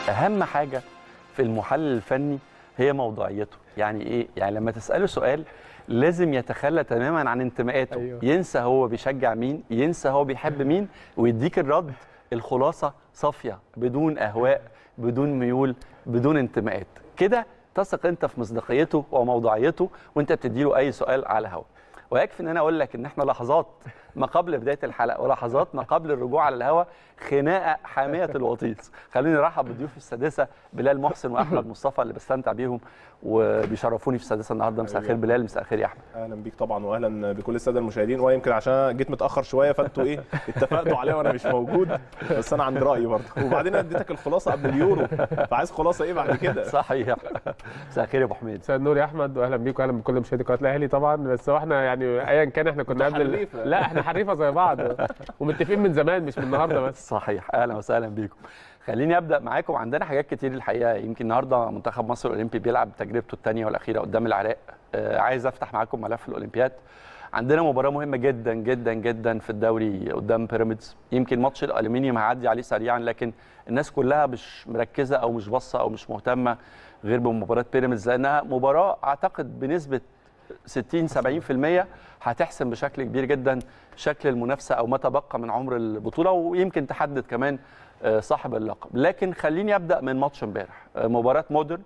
اهم حاجه في المحلل الفني هي موضوعيته يعني ايه يعني لما تساله سؤال لازم يتخلى تماما عن انتماءاته أيوه. ينسى هو بيشجع مين ينسى هو بيحب مين ويديك الرد الخلاصه صافيه بدون اهواء بدون ميول بدون انتماءات كده تثق انت في مصداقيته وموضوعيته وانت بتديله اي سؤال على الهواء ويكفي ان انا اقول لك ان احنا لحظات ما قبل بدايه الحلقه ولحظات ما قبل الرجوع على الهواء خناقه حاميه الوطيس خليني ارحب بضيوف السادسه بلال محسن واحمد مصطفى اللي بستمتع بيهم وبيشرفوني في السادسه النهارده مساء الخير بلال مساء الخير يا احمد اهلا بيك طبعا واهلا بكل الساده المشاهدين ويمكن عشان جيت متاخر شويه فانتوا ايه اتفقتوا عليه وانا مش موجود بس انا عند رايي برضه وبعدين اديتك الخلاصه قبل اليورو فعايز خلاصه ايه بعد كده صحيح مساء الخير يا ابو حميد مساء النور يا احمد واهلا بيك واهلا بكل مشاهدي قناه الاهلي طبعا بس هو احنا يعني ايا كان احنا كنا قبل ال- حريفة. لا احنا حريفه زي بعض ومتفقين من زمان مش من النهارده بس صحيح اهلا وسهلا بيكم خليني ابدا معاكم عندنا حاجات كتير الحقيقه يمكن النهارده منتخب مصر الاولمبي بيلعب تجربته الثانيه والاخيره قدام العراق آه عايز افتح معاكم ملف الاولمبياد عندنا مباراه مهمه جدا جدا جدا في الدوري قدام بيراميدز يمكن ماتش الالومنيوم هعدي عليه سريعا لكن الناس كلها مش مركزه او مش باصه او مش مهتمه غير بمباراه بيراميدز لانها مباراه اعتقد بنسبه 60 70% هتحسم بشكل كبير جدا شكل المنافسه او ما تبقى من عمر البطوله ويمكن تحدد كمان آه، صاحب اللقب لكن خليني ابدا من ماتش امبارح آه، مباراه مودرن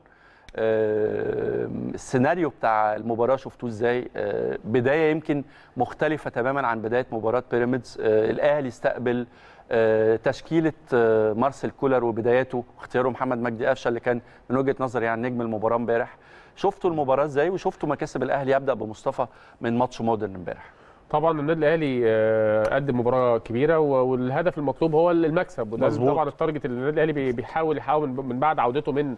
آه، السيناريو بتاع المباراه شفتوه ازاي آه، بدايه يمكن مختلفه تماما عن بدايه مباراه بيراميدز آه، الاهلي استقبل آه، تشكيله آه، مارسيل كولر وبداياته واختياره محمد مجدي قفشه اللي كان من وجهه نظري يعني نجم المباراه امبارح شفتوا المباراه ازاي وشفتوا مكاسب الاهلي يبدا بمصطفى من ماتش مودرن امبارح طبعا النادي الاهلي آه، قدم مباراه كبيره و- والهدف المطلوب هو المكسب وده مظبوط. طبعا التارجت اللي النادي الاهلي بي- بيحاول يحاول من من بعد عودته من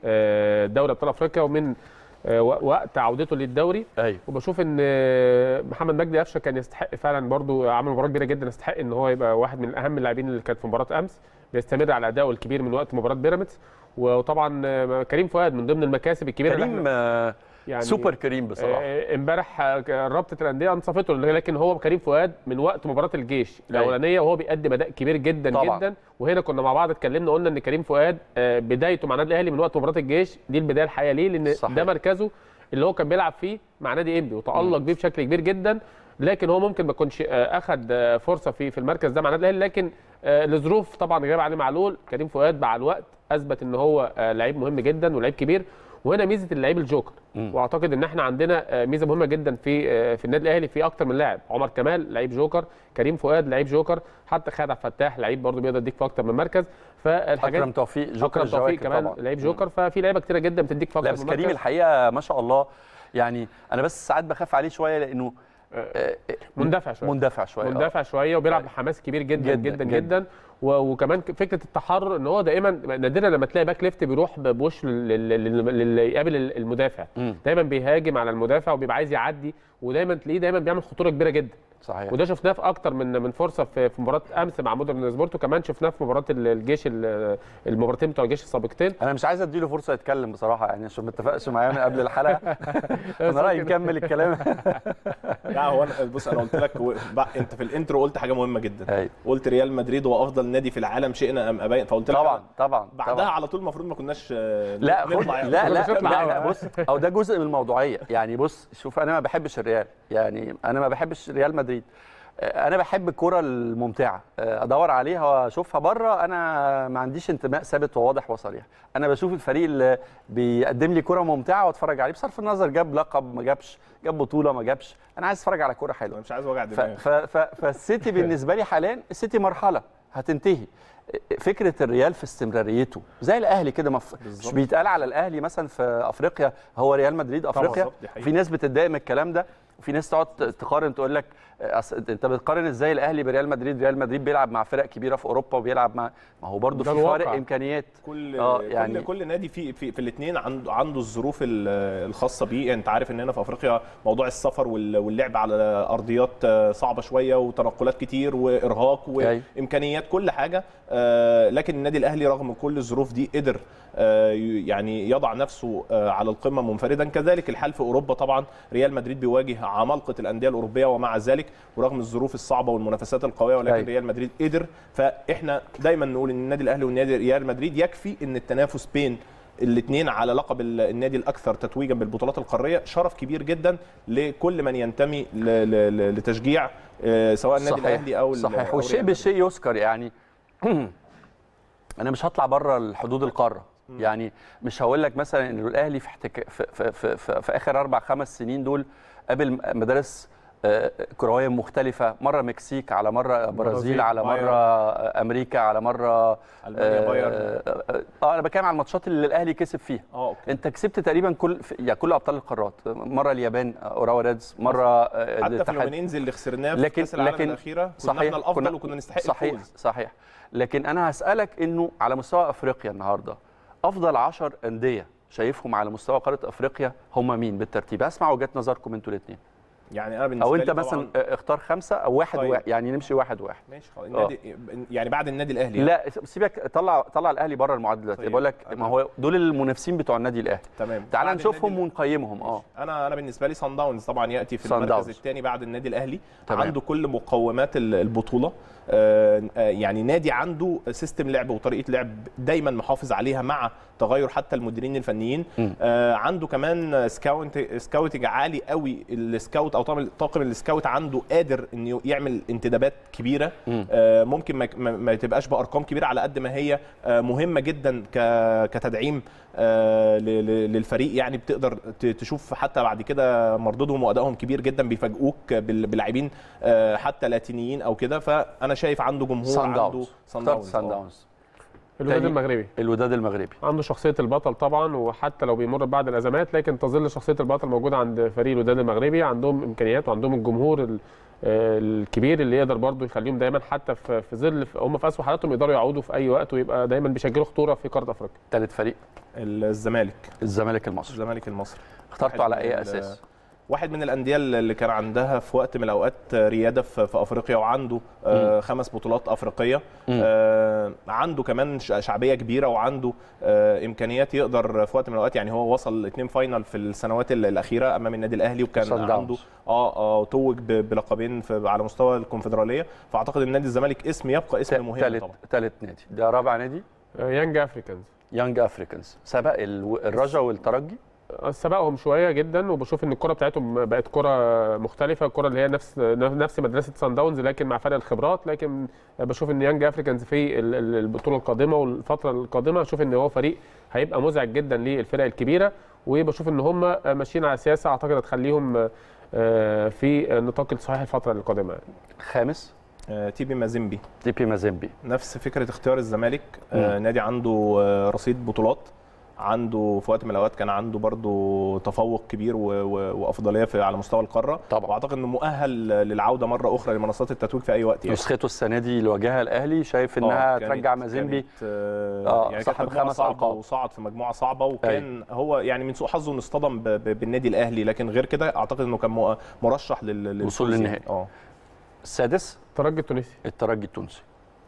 آه، دوري ابطال افريقيا ومن آه، و- وقت عودته للدوري ايوه وبشوف ان آه، محمد مجدي قفشه كان يستحق فعلا برضو عمل مباراه كبيره جدا يستحق ان هو يبقى واحد من اهم اللاعبين اللي كانت في مباراه امس بيستمر على ادائه الكبير من وقت مباراه بيراميدز وطبعا آه، كريم فؤاد من ضمن المكاسب الكبيره اللي كريم احنا- آه، يعني سوبر كريم بصراحه آه، امبارح آه، رابطه الانديه انصفته لكن هو كريم فؤاد من وقت مباراه الجيش أيوة. الاولانيه وهو بيقدم اداء كبير جدا طبعاً. جدا وهنا كنا مع بعض اتكلمنا قلنا ان كريم فؤاد آه، بدايته مع النادي الاهلي من وقت مباراه الجيش دي البدايه الحقيقيه ليه لان صحيح. ده مركزه اللي هو كان بيلعب فيه مع نادي انبي وتالق بيه بشكل كبير جدا لكن هو ممكن ما يكونش آه، اخذ آه، فرصه في في المركز ده مع النادي الاهلي لكن آه، لظروف طبعا غياب علي معلول كريم فؤاد مع الوقت اثبت ان هو آه، لعيب مهم جدا ولعيب كبير وهنا ميزه اللعيب الجوكر مم. واعتقد ان احنا عندنا آه، ميزه مهمه جدا في آه، في النادي الاهلي في اكتر من لاعب عمر كمال لعيب جوكر كريم فؤاد لعيب جوكر حتى خالد عبد الفتاح لعيب برضه بيقدر يديك في اكتر من مركز فالحاجات اكرم توفيق جوكر اكرم توفيق الجواكر كمان طبعا لعيب جوكر ففي لعيبه كتيره جدا بتديك في اكتر لا من بس مركز كريم الحقيقه ما شاء الله يعني انا بس ساعات بخاف عليه شويه لانه آه، آه، مندفع شويه مندفع شويه آه. مندفع شويه وبيلعب بحماس كبير جدا جداً، جدا جداً. جدا, جدا و- وكمان ك- فكره التحرر ان هو دائما نادرا لما تلاقي باك ليفت بيروح ب- بوشه لل- لل- لل- يقابل ال- المدافع مم. دايما بيهاجم على المدافع وبيبقى عايز يعدي ودايما تلاقيه دايما بيعمل خطوره كبيره جدا صحيح وده شفناه في اكتر من من فرصه في في مباراه امس مع مودرن سبورت وكمان شفناه في مباراه ال- الجيش ال- المباراتين بتوع الجيش السابقتين انا مش عايز اديله فرصه يتكلم بصراحه يعني عشان ما اتفقش معايا من قبل الحلقه انا رايي نكمل الكلام لا هو انا بص انا قلت لك و- بقى انت في الانترو قلت حاجه مهمه جدا ايوه قلت ريال مدريد هو افضل نادي في العالم شئنا ام ابينا فقلت لك طبعا طبعا بعدها طبعا على طول المفروض ما كناش آه، لا خد نطلع يعني. لا لا, مش هطلع لا, أوي. لا بص او ده جزء من الموضوعيه يعني بص شوف انا ما بحبش الريال يعني انا ما بحبش ريال مدريد آه، انا بحب الكره الممتعه آه، ادور عليها واشوفها بره انا ما عنديش انتماء ثابت وواضح وصريح انا بشوف الفريق اللي بيقدم لي كره ممتعه واتفرج عليه بصرف النظر جاب لقب ما جابش جاب بطوله ما جابش انا عايز اتفرج على كره حلوه انا مش عايز وجع ف- دماغ ف- ف- فالسيتي بالنسبه لي حاليا السيتي مرحله هتنتهي فكره الريال في استمراريته زي الاهلي كده مف... مش بالظبط. بيتقال على الاهلي مثلا في افريقيا هو ريال مدريد افريقيا بالظبط، دي حقيقة. في ناس بتتضايق من الكلام ده وفي ناس تقعد تقارن تقول لك أصل انت بتقارن ازاي الاهلي بريال مدريد ريال مدريد بيلعب مع فرق كبيره في اوروبا وبيلعب مع ما هو برضه ده في فارق الواقع. امكانيات كل آه، يعني يعني- كل, كل نادي في في, في الاثنين عنده عنده الظروف ال- الخاصه بيه يعني انت عارف ان هنا في افريقيا موضوع السفر وال- واللعب على ارضيات آه، صعبه شويه وتنقلات كتير وارهاق أيوة. وامكانيات كل حاجه آه، لكن النادي الاهلي رغم كل الظروف دي قدر آه، ي- يعني يضع نفسه آه، على القمه منفردا كذلك الحال في اوروبا طبعا ريال مدريد بيواجه عمالقه الانديه الاوروبيه ومع ذلك ورغم الظروف الصعبه والمنافسات القويه ولكن أيوة. ريال مدريد قدر فاحنا دايما نقول ان النادي الاهلي والنادي ريال مدريد يكفي ان التنافس بين الاثنين على لقب ال- النادي الاكثر تتويجا بالبطولات القاريه شرف كبير جدا لكل من ينتمي ل- ل- ل- لتشجيع آه، سواء النادي الاهلي او ال- صحيح أو والشيء ريال مدريد. بالشيء يذكر يعني انا مش هطلع بره الحدود القاره يعني مش هقول لك مثلا ان الاهلي في, احتك... في, في, في, في, في اخر اربع خمس سنين دول قابل مدارس آه، كرويه مختلفه مره مكسيك على مره برازيل برازيل، على بايرن. مره آه، امريكا على مره ألمانيا، آه، بايرن. آه, آه, اه انا بتكلم على الماتشات اللي الاهلي كسب فيها اه اوكي انت كسبت تقريبا كل في- يعني كل ابطال القارات مره اليابان اوراوا ريدز مره آه، حتى في الاتحاد اليومينز اللي خسرناه في لكن- كاس العالم لكن- الاخيره كنا صحيح احنا الافضل كنا- وكنا نستحق صحيح الفوز صحيح لكن انا هسالك انه على مستوى افريقيا النهارده افضل 10 انديه شايفهم على مستوى قاره افريقيا هم مين بالترتيب اسمع وجهه نظركم انتوا الاثنين يعني انا بالنسبه او لي انت طبعاً- مثلا اختار خمسه او واحد, طيب. واحد يعني نمشي واحد واحد ماشي خلاص النادي يعني بعد النادي الاهلي لا سيبك طلع طلع الاهلي بره المعادله دلوقتي طيب. بقول لك أنا- ما هو دول المنافسين بتوع النادي الاهلي تمام تعال بعد نشوفهم النادي- ونقيمهم اه انا انا بالنسبه لي صن داونز طبعا ياتي في صن المركز داونز. الثاني بعد النادي الاهلي تمام. عنده كل مقومات ال- البطوله آه، آه، يعني نادي عنده سيستم لعب وطريقه لعب دايما محافظ عليها مع تغير حتى المديرين الفنيين مم. آه، عنده كمان سكاوت سكاوتنج عالي قوي السكاوت او طاقم طاقم السكاوت عنده قادر انه يعمل انتدابات كبيره مم. آه، ممكن ما- ما ما تبقاش بارقام كبيره على قد ما هي آه، مهمه جدا ك- كتدعيم آه، ل- ل- للفريق يعني بتقدر ت- تشوف حتى بعد كده مردودهم وادائهم كبير جدا بيفاجئوك بال- بلاعبين آه، حتى لاتينيين او كده فانا شايف عنده جمهور سان عنده داونز صن اخترت داونز سان آه. داونز الوداد تاني. المغربي الوداد المغربي عنده شخصيه البطل طبعا وحتى لو بيمر ببعض الازمات لكن تظل شخصيه البطل موجوده عند فريق الوداد المغربي عندهم امكانيات وعندهم الجمهور ال- آه، الكبير اللي يقدر برضه يخليهم دايما حتى في في ظل هم في اسوء حالاتهم يقدروا يعودوا في اي وقت ويبقى دايما بيشكلوا خطوره في قاره افريقيا ثالث فريق الزمالك الزمالك المصري الزمالك المصري اخترته واحد على من اي ال- اساس واحد من الانديه اللي كان عندها في وقت من الاوقات رياده في في افريقيا وعنده آه، خمس بطولات افريقيه مم. آه، عنده كمان ش- شعبيه كبيره وعنده آه، امكانيات يقدر في وقت من الاوقات يعني هو وصل اثنين فاينل في السنوات ال- الاخيره امام النادي الاهلي وكان صن داونز. عنده اه اه توج ب- بلقبين في على مستوى الكونفدراليه فاعتقد ان نادي الزمالك اسم يبقى اسم مهم ثالث طبعا ثالث نادي ده رابع نادي آه، يانج افريكانز يانج افريكانز سبق ال- الرجا والترجي سبقهم شويه جدا وبشوف ان الكره بتاعتهم بقت كره مختلفه الكره اللي هي نفس نفس مدرسه سان داونز لكن مع فرق الخبرات لكن بشوف ان يانج افريكانز في ال- ال- البطوله القادمه والفتره القادمه اشوف ان هو فريق هيبقى مزعج جدا للفرق الكبيره وبشوف ان هم ماشيين على سياسه اعتقد هتخليهم آه، في النطاق الصحيح الفتره القادمه يعني. خامس آه، تيبي مازيمبي دي بي مازيمبي نفس فكره اختيار الزمالك آه نادي عنده آه رصيد بطولات عنده في وقت من الاوقات كان عنده برضو تفوق كبير و... و... وافضليه في على مستوى القاره طبعا. واعتقد انه مؤهل للعوده مره اخرى لمنصات التتويج في اي وقت يعني نسخته السنه دي اللي واجهها الاهلي شايف انها آه، كانت- ترجع مازيمبي كانت، آه آه، يعني صاحب كانت مجموعة خمس صعبة ألقاب. وصعد في مجموعه صعبه وكان هو يعني من سوء حظه انه اصطدم ب... ب... بالنادي الاهلي لكن غير كده اعتقد انه كان مؤ- مرشح لل... للفوز وصول يعني. للنهائي. اه السادس الترجي التونسي الترجي التونسي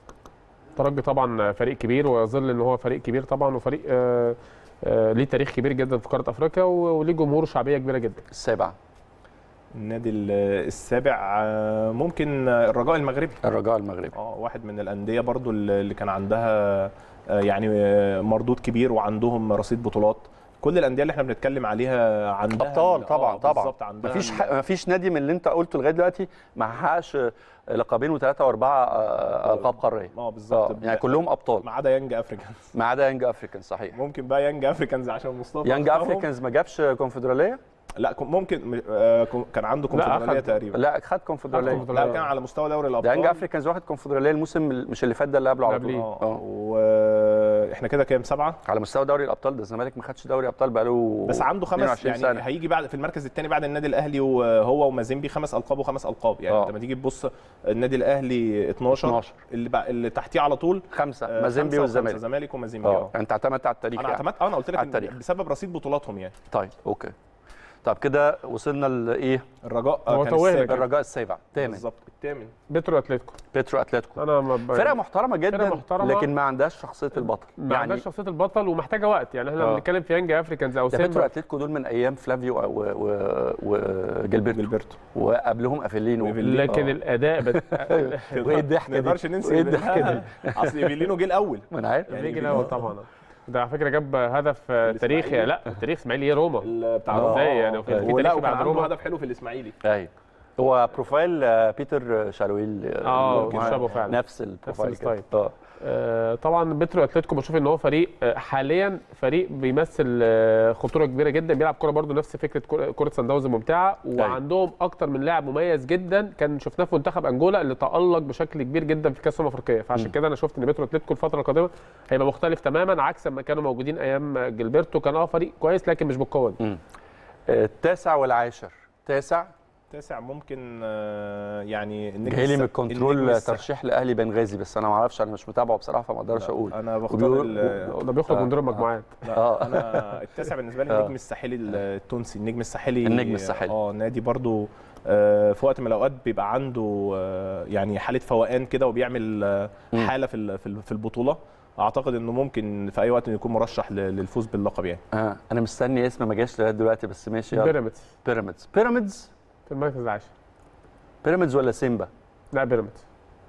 الترجي طبعا فريق كبير ويظل ان هو فريق كبير طبعا وفريق آه، آه، ليه تاريخ كبير جدا في قاره افريقيا و- وليه جمهور وشعبيه كبيره جدا السابع النادي ال- السابع آه، ممكن الرجاء المغربي الرجاء المغربي اه واحد من الانديه برضو اللي اللي كان عندها آه، يعني آه، مردود كبير وعندهم رصيد بطولات كل الانديه اللي احنا بنتكلم عليها عندها ابطال ال- طبعا آه، طبعا بالظبط عندها مفيش ال- ح... مفيش نادي من اللي انت قلته لغايه دلوقتي ما حققش لقبين وثلاثه واربعه آه، القاب قاريه اه اه بالظبط يعني كلهم ابطال ما عدا يانج افريكانز ما عدا يانج افريكان صحيح ممكن بقى يانج افريكانز عشان مصطفى يانج اختارهم. افريكانز ما جابش كونفدراليه لا كم- ممكن آه، كم- كان عنده كونفدراليه أخد- تقريبا لا خد كونفدراليه كونفدرالية. لا كان على مستوى دوري ده يانج الابطال افريكانز واخد كونفدراليه الموسم ال- مش اللي فات ده اللي قبله على اللي طول قبليه. اه اه واحنا كده كام سبعه على مستوى دوري الابطال ده الزمالك ما خدش دوري ابطال بقاله بس عنده خمس 22 يعني سنه هيجي بعد في المركز الثاني بعد النادي الاهلي وهو ومازيمبي خمس القاب وخمس القاب يعني آه. انت لما تيجي تبص النادي الاهلي 12 12 اللي بقى اللي تحتيه على طول خمسه آه، مازيمبي خمسة وخمسة، والزمالك زمالك ومازيمبي اه اه انت اعتمدت على التاريخ انا يعني. اعتمدت اه انا قلت لك على إن التاريخ. بسبب رصيد بطولاتهم يعني طيب اوكي طب كده وصلنا لايه الرجاء هو كان توهنا السابع. كده. الرجاء السابع تامن بالظبط الثامن بيترو اتلتيكو بيترو اتلتيكو انا ما ب... فرقه محترمه جدا فرقة محترمة. لكن ما عندهاش شخصيه البطل ما عندهاش شخصيه البطل ومحتاجه وقت يعني احنا آه. بنتكلم في يانج افريكانز او ده بيترو سيمبا اتلتيكو دول من ايام فلافيو و- و- وجilberto جilberto وقبلهم افيلينو وإيفيلينو. لكن آه. الاداء بت... وايه الضحكه ما دي نقدرش ننسى وايه إن- الضحكه دي اصل ايفيلينو جه الاول ما انا عارف يعني بيجي إيفيلينو. الاول طبعا ده على فكره جاب هدف آه، تاريخي لا تاريخ اسماعيلي ايه روما ال- بتاع آه. روما. ازاي يعني وفي- في ولا تاريخ وكان بعد عنده روما هدف حلو في الاسماعيلي ايوه هو بروفايل آه، بيتر شالويل آه، ممكن شبهه فعلا. نفس البروفايل نفس كده. الستايل. اه آه، طبعا بيترو اتلتيكو بشوف ان هو فريق آه، حاليا فريق بيمثل آه، خطوره كبيره جدا بيلعب كوره برده نفس فكره كرة- كره سان داونز ممتعه وعندهم اكتر من لاعب مميز جدا كان شفناه في منتخب انجولا اللي تالق بشكل كبير جدا في كاس الامم الافريقيه فعشان كده انا شفت ان بيترو اتلتيكو الفتره القادمه هيبقى مختلف تماما عكس ما كانوا موجودين ايام جilberto كان اه فريق كويس لكن مش بالقوه دي آه، التاسع والعاشر تاسع تاسع ممكن آه، يعني النجم جاي لي من الس- الكنترول النجم الس- ترشيح لاهلي بنغازي بس انا ما اعرفش انا مش متابعه بصراحه فما اقدرش اقول انا بختار وبيقول- ال- ده بيخرج آه، من دور المجموعات لا آه. انا التاسع بالنسبه لي آه. النجم الساحلي التونسي النجم الساحلي النجم الساحلي. اه نادي برضو آه، في وقت من الاوقات بيبقى عنده آه، يعني حاله فوقان كده وبيعمل آه، مم. حاله في ال- في ال- في البطوله اعتقد انه ممكن في اي وقت إنه يكون مرشح ل- للفوز باللقب يعني آه. انا مستني اسم ما جاش لغايه دلوقتي بس ماشي يلا بيراميدز بيراميدز بيراميدز في المركز العاشر بيراميدز ولا سيمبا لا بيراميدز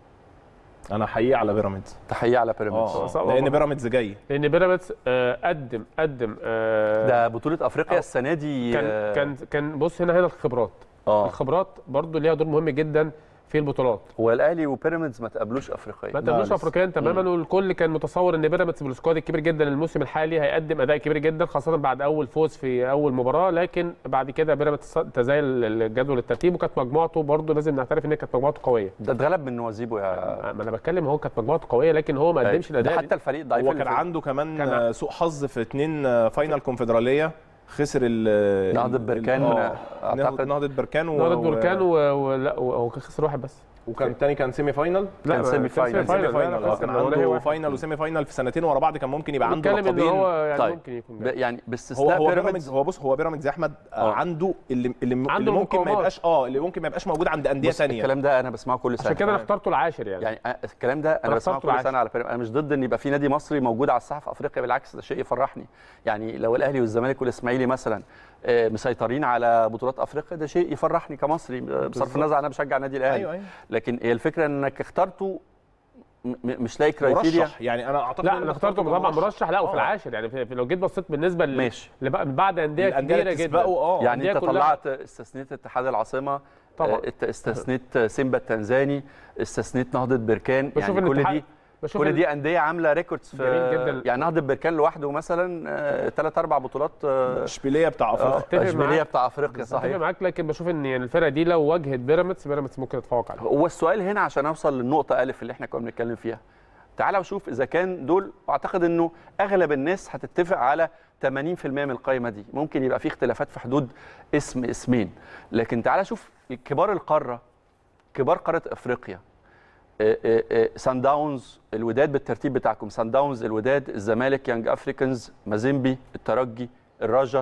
انا حقيقي على بيراميدز تحيه على بيراميدز اه صعب لان والله. بيراميدز جاي لان بيراميدز آه، قدم قدم آه، ده بطوله افريقيا آه. السنه دي كان آه، كان كان بص هنا هنا الخبرات اه الخبرات برضو ليها دور مهم جدا في البطولات هو الاهلي وبيراميدز ما تقابلوش افريقيا ما تقابلوش لسه. افريقيا تماما والكل كان متصور ان بيراميدز بالسكواد الكبير جدا الموسم الحالي هيقدم اداء كبير جدا خاصه بعد اول فوز في اول مباراه لكن بعد كده بيراميدز تزايل الجدول الترتيب وكانت مجموعته برضو لازم نعترف ان هي كانت مجموعته قويه ده اتغلب من نوازيبو يا ما انا بتكلم هو كانت مجموعته قويه لكن هو ما قدمش ده الاداء حتى الفريق الضعيف هو اللي كان في- عنده كمان كان- آه، سوء حظ في اتنين آه، فاينل كونفدراليه خسر ال نهضة ال- بركان، آه، أعتقد. نهضة بركان و... نهضة بركان و- ولا هو كان خسر واحد بس وكان تاني كان سيمي فاينل كان سيمي فاينل. كان سيمي لا، لا، فاينل اه خسر كان ولا هي عنده واحد. فاينل وسيمي فاينل في سنتين ورا بعض كان ممكن يبقى عنده بنتكلم ان لقبين هو يعني طيب. ممكن يكون ب- ده. يعني هو باستثناء هو بيراميدز بيراميدز هو بص هو بيراميدز يا احمد آه. آه. عنده اللي اللي, عنده اللي ممكن ما المقاومات. يبقاش اه اللي ممكن ما يبقاش موجود عند انديه بص ثانيه الكلام ده انا بسمعه كل سنه عشان كده انا اخترته العاشر يعني, يعني أنا- الكلام ده انا أنا بسمعه اخترته كل سنه العاشر. على بيراميدز انا مش ضد ان يبقى في نادي مصري موجود على الساحه في افريقيا بالعكس ده شيء يفرحني يعني لو الاهلي والزمالك والاسماعيلي مثلا آه، مسيطرين على بطولات افريقيا ده شيء يفرحني كمصري آه، بصرف بالظبط. النظر انا بشجع النادي الاهلي ايوه ايوه لكن هي الفكره انك اخترته م- م- مش لاقي كرايتيريا مرشح يعني انا اعتقد لا إن انا أنا اخترته طبعا مرشح لا وفي آه. العاشر يعني في في- لو جيت بصيت بالنسبه ل- ماشي. لبع- بعد انديه الأندية كبيره اللي جدا تسبقه اه يعني الأندية انت كلها- طلعت استثنيت اتحاد العاصمه طبعا. آه، ات- استثنيت سيمبا التنزاني استثنيت نهضه بركان بشوف يعني ان كل الاتحاد- دي بشوف كل إن- دي انديه عامله ريكوردز في جميل جدا. يعني نهضه بركان لوحده مثلا ثلاث اربع بطولات آه، اشبيليه بتاع آه، افريقيا أتفق اشبيليه معاك. بتاع افريقيا اتفق صحيح معاك لكن بشوف ان يعني الفرقه دي لو واجهت بيراميدز بيراميدز ممكن يتفوق عليها هو السؤال هنا عشان اوصل للنقطه الف اللي احنا كنا بنتكلم فيها تعال وشوف اذا كان دول واعتقد انه اغلب الناس هتتفق على 80% من القائمه دي ممكن يبقى في اختلافات في حدود اسم اسمين لكن تعال شوف كبار القاره كبار قاره افريقيا آه، آه، آه، سان داونز الوداد بالترتيب بتاعكم سان داونز الوداد الزمالك يانج افريكانز مازيمبي الترجي الرجا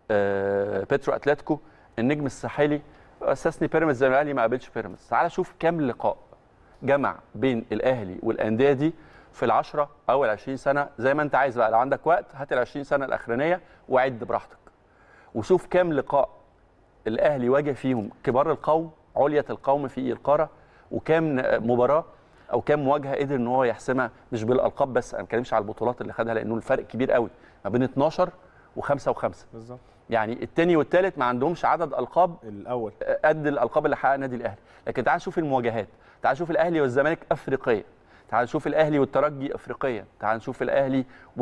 آه، بيترو اتلتيكو النجم الساحلي استثني بيراميدز زي ما الاهلي ما قابلش بيراميدز تعال شوف كام لقاء جمع بين الاهلي والانديه دي في العشرة او العشرين سنه زي ما انت عايز بقى لو عندك وقت هات العشرين سنه الاخرانيه وعد براحتك وشوف كام لقاء الاهلي واجه فيهم كبار القوم علية القوم في القاره وكام مباراه او كام مواجهه قدر ان هو يحسمها مش بالالقاب بس انا ما بتكلمش على البطولات اللي خدها لانه الفرق كبير قوي ما بين 12 وخمسة وخمسة بالظبط يعني الثاني والثالث ما عندهمش عدد القاب الاول قد الالقاب اللي حققها النادي الاهلي لكن تعال شوف المواجهات تعال شوف الاهلي والزمالك افريقيا تعال نشوف الاهلي والترجي افريقيا تعال نشوف الاهلي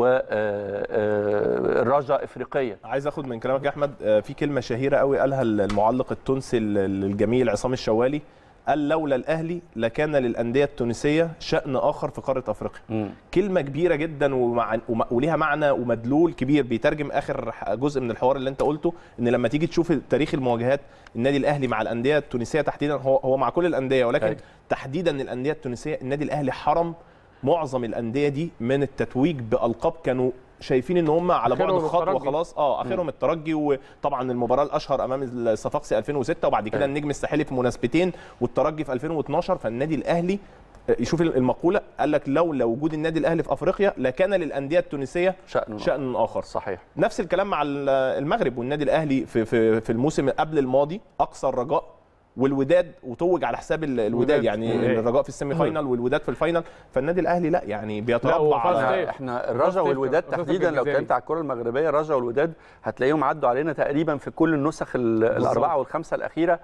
والرجاء افريقيا عايز اخد من كلامك يا احمد آه، في كلمه شهيره قوي قالها المعلق التونسي ال- الجميل عصام الشوالي قال لولا الاهلي لكان للانديه التونسيه شان اخر في قاره افريقيا كلمه كبيره جدا ومع... وم- وليها معنى ومدلول كبير بيترجم اخر ح- جزء من الحوار اللي انت قلته ان لما تيجي تشوف تاريخ المواجهات النادي الاهلي مع الانديه التونسيه تحديدا هو هو مع كل الانديه ولكن أيوة. تحديدا الانديه التونسيه النادي الاهلي حرم معظم الانديه دي من التتويج بالقاب كانوا شايفين ان هم على بعد آخرهم خطوه الترجي. خلاص اه اخرهم الترجي وطبعا المباراه الاشهر امام الصفاقسي 2006 وبعد كده أيوة. النجم الساحلي في مناسبتين والترجي في 2012 فالنادي الاهلي آه، يشوف المقوله قال لك لولا وجود النادي الاهلي في افريقيا لكان للانديه التونسيه شأن شان اخر صحيح نفس الكلام مع ال- المغرب والنادي الاهلي في في في الموسم قبل الماضي اقصى الرجاء والوداد وتوج على حساب ال- الوداد الوداد. يعني مم. الرجاء في السيمي فاينال والوداد في الفاينال فالنادي الاهلي لا يعني لا، بيتربع هو فاز على طيب. احنا احنا الرجا قصدي- والوداد قصدي تحديدا لو الجزائري. كانت على الكره المغربيه الرجا والوداد هتلاقيهم عدوا علينا تقريبا في كل النسخ ال- الاربعه والخمسه الاخيره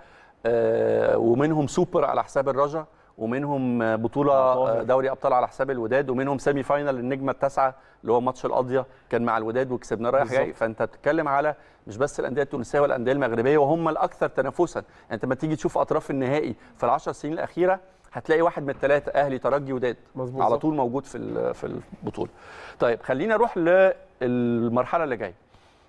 آه، ومنهم سوبر على حساب الرجا ومنهم آه، بطوله طاهر. آه، دوري ابطال على حساب الوداد ومنهم سيمي فاينال النجمه التاسعه اللي هو ماتش القضيه كان مع الوداد وكسبناه رايح جاي بالظبط. فانت بتتكلم على مش بس الانديه التونسيه والانديه المغربيه وهم الاكثر تنافسا يعني انت لما تيجي تشوف اطراف النهائي في العشر سنين الاخيره هتلاقي واحد من الثلاثه اهلي ترجي وداد مظبوط. على طول موجود في ال- في البطوله طيب خلينا نروح للمرحله اللي جايه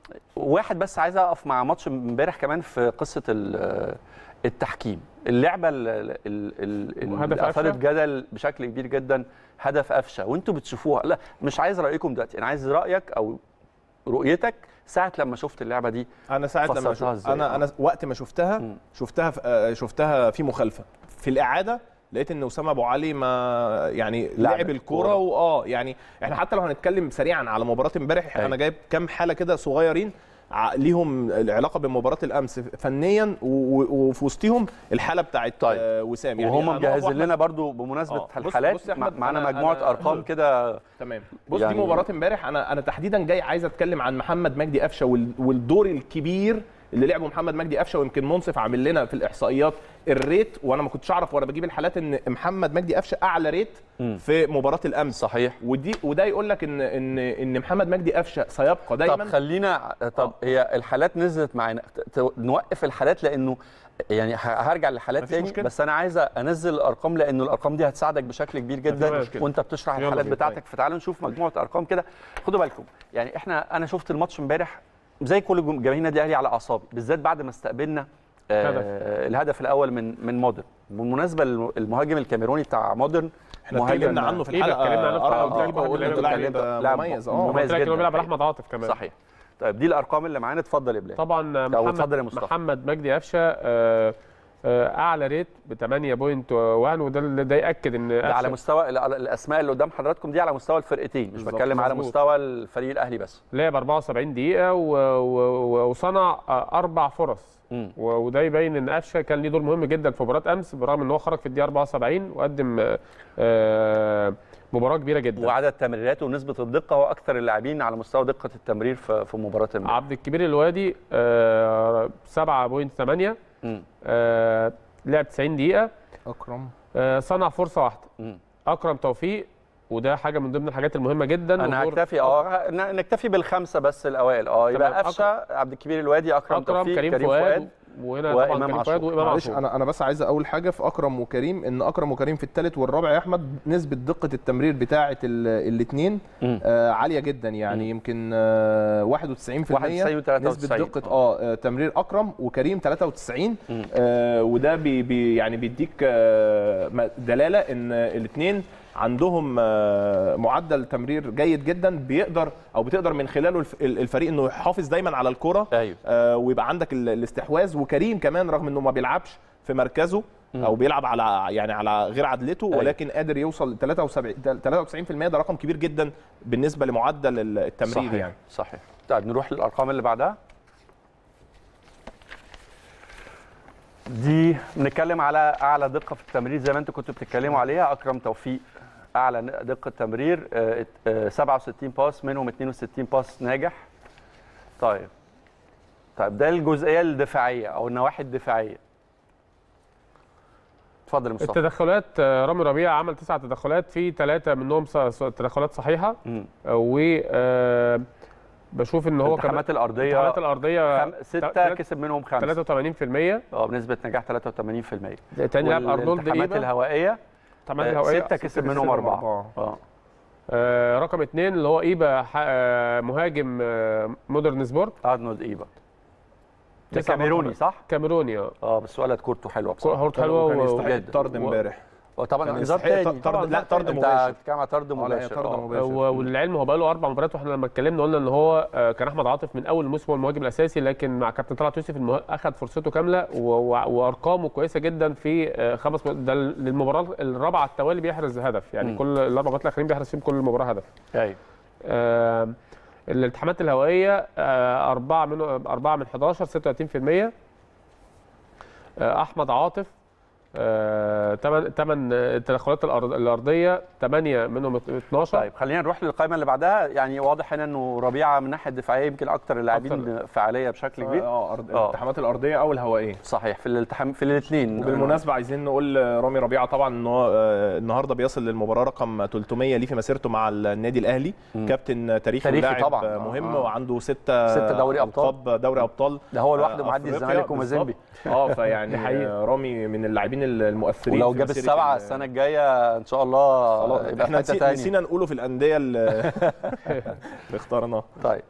واحد بس عايز اقف مع ماتش امبارح كمان في قصه ال- التحكيم اللعبه ال- ال- ال- ال- هدف اللي اثارت قفشة؟ جدل بشكل كبير جدا هدف قفشه وانتوا بتشوفوها لا مش عايز رايكم دلوقتي انا عايز رايك او رؤيتك ساعه لما شفت اللعبه دي انا ساعه لما فسرتها شفت إزاي؟ انا انا وقت ما شفتها مم. شفتها في آه، شفتها في مخالفه في الاعاده لقيت ان اسامه ابو علي ما يعني لعب لعب الكوره الكورة. واه يعني احنا حتى لو هنتكلم سريعا على مباراه امبارح أيوة. انا جايب كام حاله كده صغيرين ع- ليهم العلاقه بمباراه الامس فنيا و- و- وفي وسطهم الحاله بتاعت طيب. آه، وسام يعني وهم هنقف مجهزين واحنا- لنا برضو بمناسبه آه. بص- الحالات بص يا مع- أحمد، معانا أنا- مجموعه أنا- ارقام كده تمام بص يعني- دي مباراه امبارح انا انا تحديدا جاي عايز اتكلم عن محمد مجدي قفشه وال- والدور الكبير اللي لعبه محمد مجدي قفشه ويمكن منصف عامل لنا في الاحصائيات الريت وانا ما كنتش اعرف وانا بجيب الحالات ان محمد مجدي قفشه اعلى ريت مم. في مباراه الامس صحيح ودي وده يقول لك ان ان ان محمد مجدي قفشه سيبقى طب دايما خلينا طب آه. هي الحالات نزلت معانا ت- ت- نوقف الحالات لانه يعني ه- هرجع للحالات مفيش تاني مشكلة. بس انا عايز انزل الارقام لانه الارقام دي هتساعدك بشكل كبير جدا مشكلة. وانت بتشرح يلا الحالات بينا. بتاعتك فتعالوا نشوف مجموعه ارقام كده خدوا بالكم يعني احنا انا شفت الماتش امبارح زي كل جم- جماهير النادي الاهلي على اعصابي بالذات بعد ما استقبلنا آه هدف. الهدف الاول من من مودرن بالمناسبه الم- المهاجم الكاميروني بتاع مودرن احنا اتكلمنا عنه في إيبا الحلقه اتكلمنا عنه في اربع الحلقة. دقايق آه، وقلنا آه، ده لاعب اتكلمنا. لاعب مميز مميز. اه قلت لك جداً انه بيلعب الحقيقة. احمد عاطف كمان صحيح طيب دي الارقام اللي معانا اتفضل يا بلال طبعا أو محمد اتفضل يا مصطفى. محمد مجدي قفشه آه، آه، اعلى ريت ب 8.1 وده اللي- ده ياكد ان ده على قفشة مستوى ال- الاسماء اللي قدام حضراتكم دي على مستوى الفرقتين مش بالظبط، بتكلم على مظبوط. مستوى الفريق الاهلي بس لعب 74 دقيقه و- و- وصنع آه، اربع فرص مم. و- وده يبين ان قفشه كان ليه دور مهم جدا في مباراه امس برغم ان هو خرج في الدقيقه 74 وقدم آه، آه، مباراه كبيره جدا وعدد تمريراته ونسبه الدقه هو اكثر اللاعبين على مستوى دقه التمرير في في مباراه امبارح عبد الكبير الوادي آه، 7.8 مم. آه، لعب 90 دقيقه اكرم آه، صنع فرصه واحده مم. اكرم توفيق وده حاجه من ضمن الحاجات المهمه جدا انا ودور هكتفي اه ن- نكتفي بالخمسه بس الاوائل اه يبقى تمام. قفشه عبد الكبير الوادي اكرم, اكرم توفيق كريم, فؤاد وهنا وإمام طبعا كريم عاشور. فؤاد وامام معلش عاشور انا انا بس عايز اقول حاجه في اكرم وكريم ان اكرم وكريم في الثالث والرابع يا احمد نسبه دقه التمرير بتاعه الاثنين مم. آه عاليه جدا يعني يمكن آه 91% 91 و 93. نسبه دقه اه آه، تمرير اكرم وكريم 93 مم. آه وده بي بي يعني بيديك آه م- دلاله ان الاثنين عندهم آه، معدل تمرير جيد جدا بيقدر او بتقدر من خلاله الف- الفريق انه يحافظ دايما على الكره ايوه آه، ويبقى عندك ال- الاستحواذ وكريم كمان رغم انه ما بيلعبش في مركزه او بيلعب على يعني على غير عدلته أيوة. ولكن قادر يوصل ل 73 93% ده رقم كبير جدا بالنسبه لمعدل ال- التمرير صحيح يعني صحيح طيب نروح للارقام اللي بعدها دي بنتكلم على اعلى دقه في التمرير زي ما انتوا كنتوا بتتكلموا عليها اكرم توفيق اعلى دقه تمرير آه، آه، 67 باس منهم 62 باس ناجح طيب طيب ده الجزئيه الدفاعيه او النواحي الدفاعيه اتفضل يا مصطفى التدخلات آه، رامي ربيع عمل تسع تدخلات في ثلاثه منهم ص- ص- تدخلات صحيحه مم. و آه، بشوف ان هو كمان الالتحامات الارضيه الالتحامات الارضيه خم... سته تلات- كسب منهم خمسه 83% اه بنسبه نجاح 83% تاني لاعب ارنولد والالتحامات ايبا الهوائيه الالتحامات آه، الهوائيه سته كسب منهم اربعه اه آه، رقم اثنين اللي هو ايبا ح- آه، مهاجم آه، مودرن سبورت ارنولد ايبا ده تسع كاميروني مرات. صح؟ كاميروني اه اه بس ولد كورته حلوه بصراحه كورته حلوه كان و- يستحق جدا. الطرد و- امبارح وطبعا كان انذار يستحق تاني طرد- لا، طرد انت مباشر. بتتكلم على طرد اه لا هي مباشر طرد آه. مباشر و- وللعلم هو بقى له اربع مباريات واحنا لما اتكلمنا قلنا ان هو آه، كان احمد عاطف من اول الموسم هو المهاجم الاساسي لكن مع كابتن طلعت يوسف المه- اخذ فرصته كامله و- و- وارقامه كويسه جدا في آه، خمس م- ده للمباراه الرابعه على التوالي بيحرز هدف يعني مم. كل الاربع مباريات الاخرين بيحرز فيهم كل مباراه هدف ايوه آه، الالتحامات الهوائيه آه، أربعة من أربعة من 11 36% آه، أحمد عاطف ثمان ثمان التدخلات الأرض- الأرضية 8 منهم 12 طيب خلينا نروح للقائمه اللي بعدها يعني واضح هنا انه ربيعه من الناحيه الدفاعيه يمكن اكتر اللاعبين فعاليه بشكل كبير اه أرض- آه. الالتحامات الارضيه او الهوائيه صحيح في الالتحام في الاثنين وبالمناسبه عايزين نقول رامي ربيعه طبعا ان هو آه، النهارده بيصل للمباراه رقم 300 ليه في مسيرته مع النادي الاهلي مم. كابتن تاريخي تاريخي ولاعب طبعاً. آه، آه. مهم آه. وعنده ستة ستة دوري أبطال. ألقاب دوري ابطال ده هو لوحده آه، معدي أفريقيا الزمالك ومازيمبي بالظبط. اه فيعني دي حقيقة. آه، رامي من اللاعبين المؤثرين ولو في جاب مسيرة السبعه ال- السنه الجايه ان شاء الله خلاص يبقى احنا في حته نسي- ثانيه نسينا نقوله في الانديه اللي اللي اخترناها طيب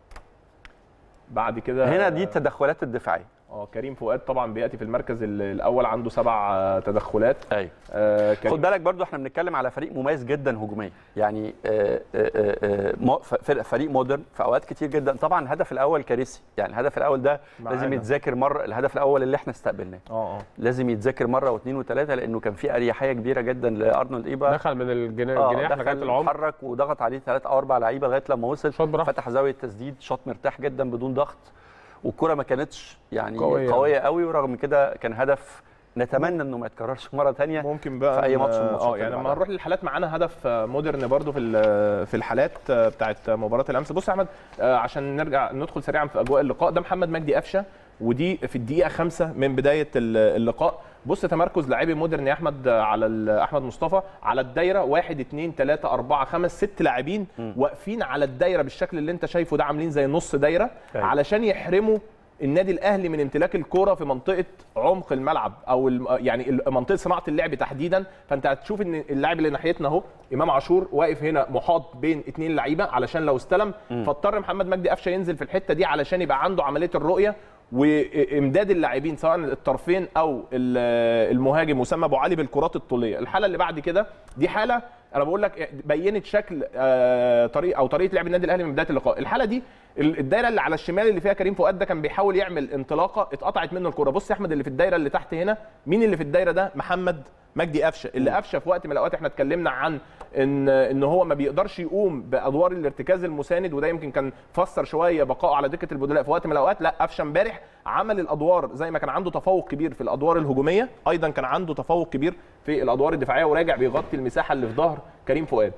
بعد كده هنا دي التدخلات الدفاعيه اه كريم فؤاد طبعا بياتي في المركز ال- الاول عنده سبع آه، تدخلات ايوه آه، كريم خد بالك برضو احنا بنتكلم على فريق مميز جدا هجوميا يعني آه، آه، آه، مو- ف- فرق- فريق مودرن في اوقات كتير جدا طبعا الهدف الاول كارثي يعني الهدف الاول ده لازم معانا. يتذاكر مره الهدف الاول اللي احنا استقبلناه اه اه لازم يتذاكر مره واثنين وثلاثه لانه كان في اريحيه كبيره جدا لارنولد ايبا دخل من الجنا- اه الجناح لغايه دخل العمق اتحرك وضغط عليه ثلاث او اربع لعيبه لغايه لما وصل شاط براحته. فتح زاويه تسديد شاط مرتاح جدا بدون ضغط والكره ما كانتش يعني قوية. قويه, قوية قوي ورغم كده كان هدف نتمنى انه ما يتكررش مره ثانيه ممكن بقى في أي ن- ماتش من الماتشات اه اللي يعني لما بعدها. نروح للحالات معانا هدف آه، مودرن برضو في ال- في الحالات آه، بتاعت مباراه الامس بص يا احمد آه، عشان نرجع ندخل سريعا في اجواء اللقاء ده محمد مجدي قفشه ودي في الدقيقه خمسة من بدايه ال- اللقاء بص تمركز لاعبي مودرن يا احمد آه، على ال- احمد مصطفى على الدايره واحد اتنين تلاته اربعه خمس ست لاعبين واقفين على الدايره بالشكل اللي انت شايفه ده عاملين زي نص دايره أيوة. علشان يحرموا النادي الاهلي من امتلاك الكره في منطقه عمق الملعب او الم- يعني ال- منطقه صناعه اللعب تحديدا فانت هتشوف ان اللاعب اللي ناحيتنا اهو امام عاشور واقف هنا محاط بين اتنين لعيبه علشان لو استلم فاضطر محمد مجدي قفشه ينزل في الحته دي علشان يبقى عنده عمليه الرؤيه وامداد اللاعبين سواء الطرفين او ال- المهاجم وسام ابو علي بالكرات الطوليه الحاله اللي بعد كده دي حاله انا بقول لك بينت شكل آه، طريق او طريقه لعب النادي الاهلي من بدايه اللقاء الحاله دي ال- الدايره اللي على الشمال اللي فيها كريم فؤاد ده كان بيحاول يعمل انطلاقه اتقطعت منه الكره بص يا احمد اللي في الدايره اللي تحت هنا مين اللي في الدايره ده محمد مجدي قفشه اللي قفشه في وقت من الاوقات احنا اتكلمنا عن ان ان هو ما بيقدرش يقوم بادوار الارتكاز المساند وده يمكن كان فسر شويه بقائه على دكه البدلاء في وقت من الاوقات لا قفشه امبارح عمل الادوار زي ما كان عنده تفوق كبير في الادوار الهجوميه ايضا كان عنده تفوق كبير في الادوار الدفاعيه وراجع بيغطي المساحه اللي في ظهر كريم فؤاد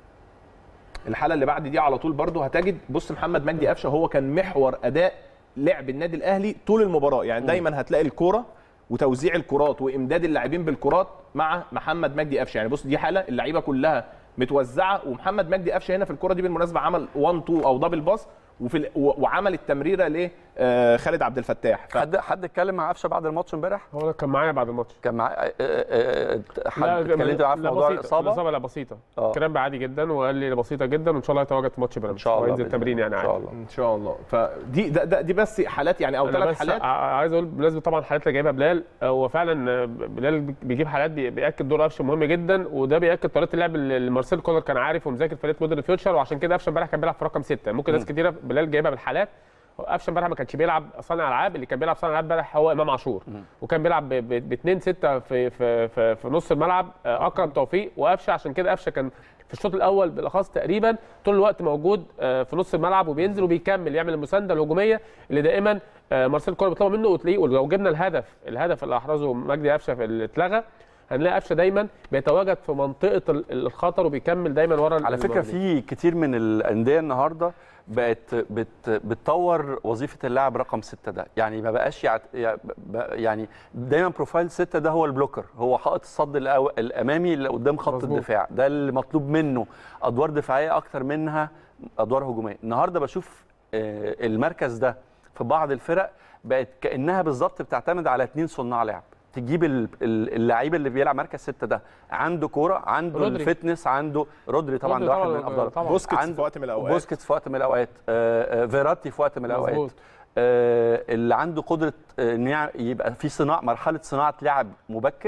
الحاله اللي بعد دي على طول برضو هتجد بص محمد مجدي قفشه هو كان محور اداء لعب النادي الاهلي طول المباراه يعني دايما هتلاقي الكوره وتوزيع الكرات وامداد اللاعبين بالكرات مع محمد مجدي قفشه يعني بص دي حاله اللعيبه كلها متوزعه ومحمد مجدي قفشه هنا في الكره دي بالمناسبه عمل 1 2 او دبل باص وفي ال- و- وعمل التمريره لخالد عبد الفتاح ف- حد حد اتكلم مع قفشه بعد الماتش امبارح هو كان معايا بعد الماتش كان مع آه، آه، آه، حد اتكلمت معاه في لا موضوع بسيطة. الاصابه الاصابه لا بسيطه آه. كلام عادي جدا وقال لي بسيطه جدا وان شاء الله هيتواجد في ماتش بيراميدز ان شاء الله وينزل بإذن تمرين يعني ان عادي شاء الله ان شاء الله فدي ده ده دي بس حالات يعني او انا ثلاث بس حالات ع- عايز اقول بمناسبه طبعا الحالات اللي جايبها بلال هو فعلا بلال بيجيب حالات بي- بياكد دور قفشه مهم جدا وده بياكد طريقه اللعب اللي اللي مارسيل كولر كان عارف ومذاكر فريق مودرن فيوتشر وعشان كده قفشه امبارح كان بيلعب في رقم سته ممكن ناس كتيره بلال جايبها بالحالات قفشه امبارح ما كانش بيلعب صانع العاب اللي كان بيلعب صانع العاب امبارح هو امام عاشور وكان بيلعب ب 2 6 في في في, في نص الملعب آه، اكرم توفيق وقفشه عشان كده قفشه كان في الشوط الاول بالاخص تقريبا طول الوقت موجود آه، في نص الملعب وبينزل وبيكمل يعمل المسانده الهجوميه اللي دايما آه، مارسيل كولر بيطلبها منه وتلاقيه ولو جبنا الهدف الهدف اللي احرزه مجدي قفشه في اللي اتلغى هنلاقي قفشه دايما بيتواجد في منطقه ال- الخطر وبيكمل دايما ورا على فكره المهاجمين. في كتير من الانديه النهارده بقت بت بتطور وظيفه اللاعب رقم ستة ده يعني ما بقاش يعت... يع- ب- يعني دايما بروفايل ستة ده هو البلوكر هو حائط الصد الأو... الامامي اللي قدام خط مظبوط. الدفاع ده اللي مطلوب منه ادوار دفاعيه اكتر منها ادوار هجوميه النهارده بشوف آه، المركز ده في بعض الفرق بقت كانها بالظبط بتعتمد على اتنين صناع لعب تجيب ال- ال- اللعيب اللي بيلعب مركز ستة ده عنده كوره عنده رودري. الفتنس عنده رودري طبعا رودري ده واحد طبعاً، من افضل طبعاً. بوسكيتس عنده- في وقت من الاوقات بوسكيتس في وقت من الاوقات آه، آه، فيراتي في وقت من الاوقات مظبوط. آه، اللي عنده قدره آه، ان يع- يبقى في صناعه مرحله صناعه لعب مبكر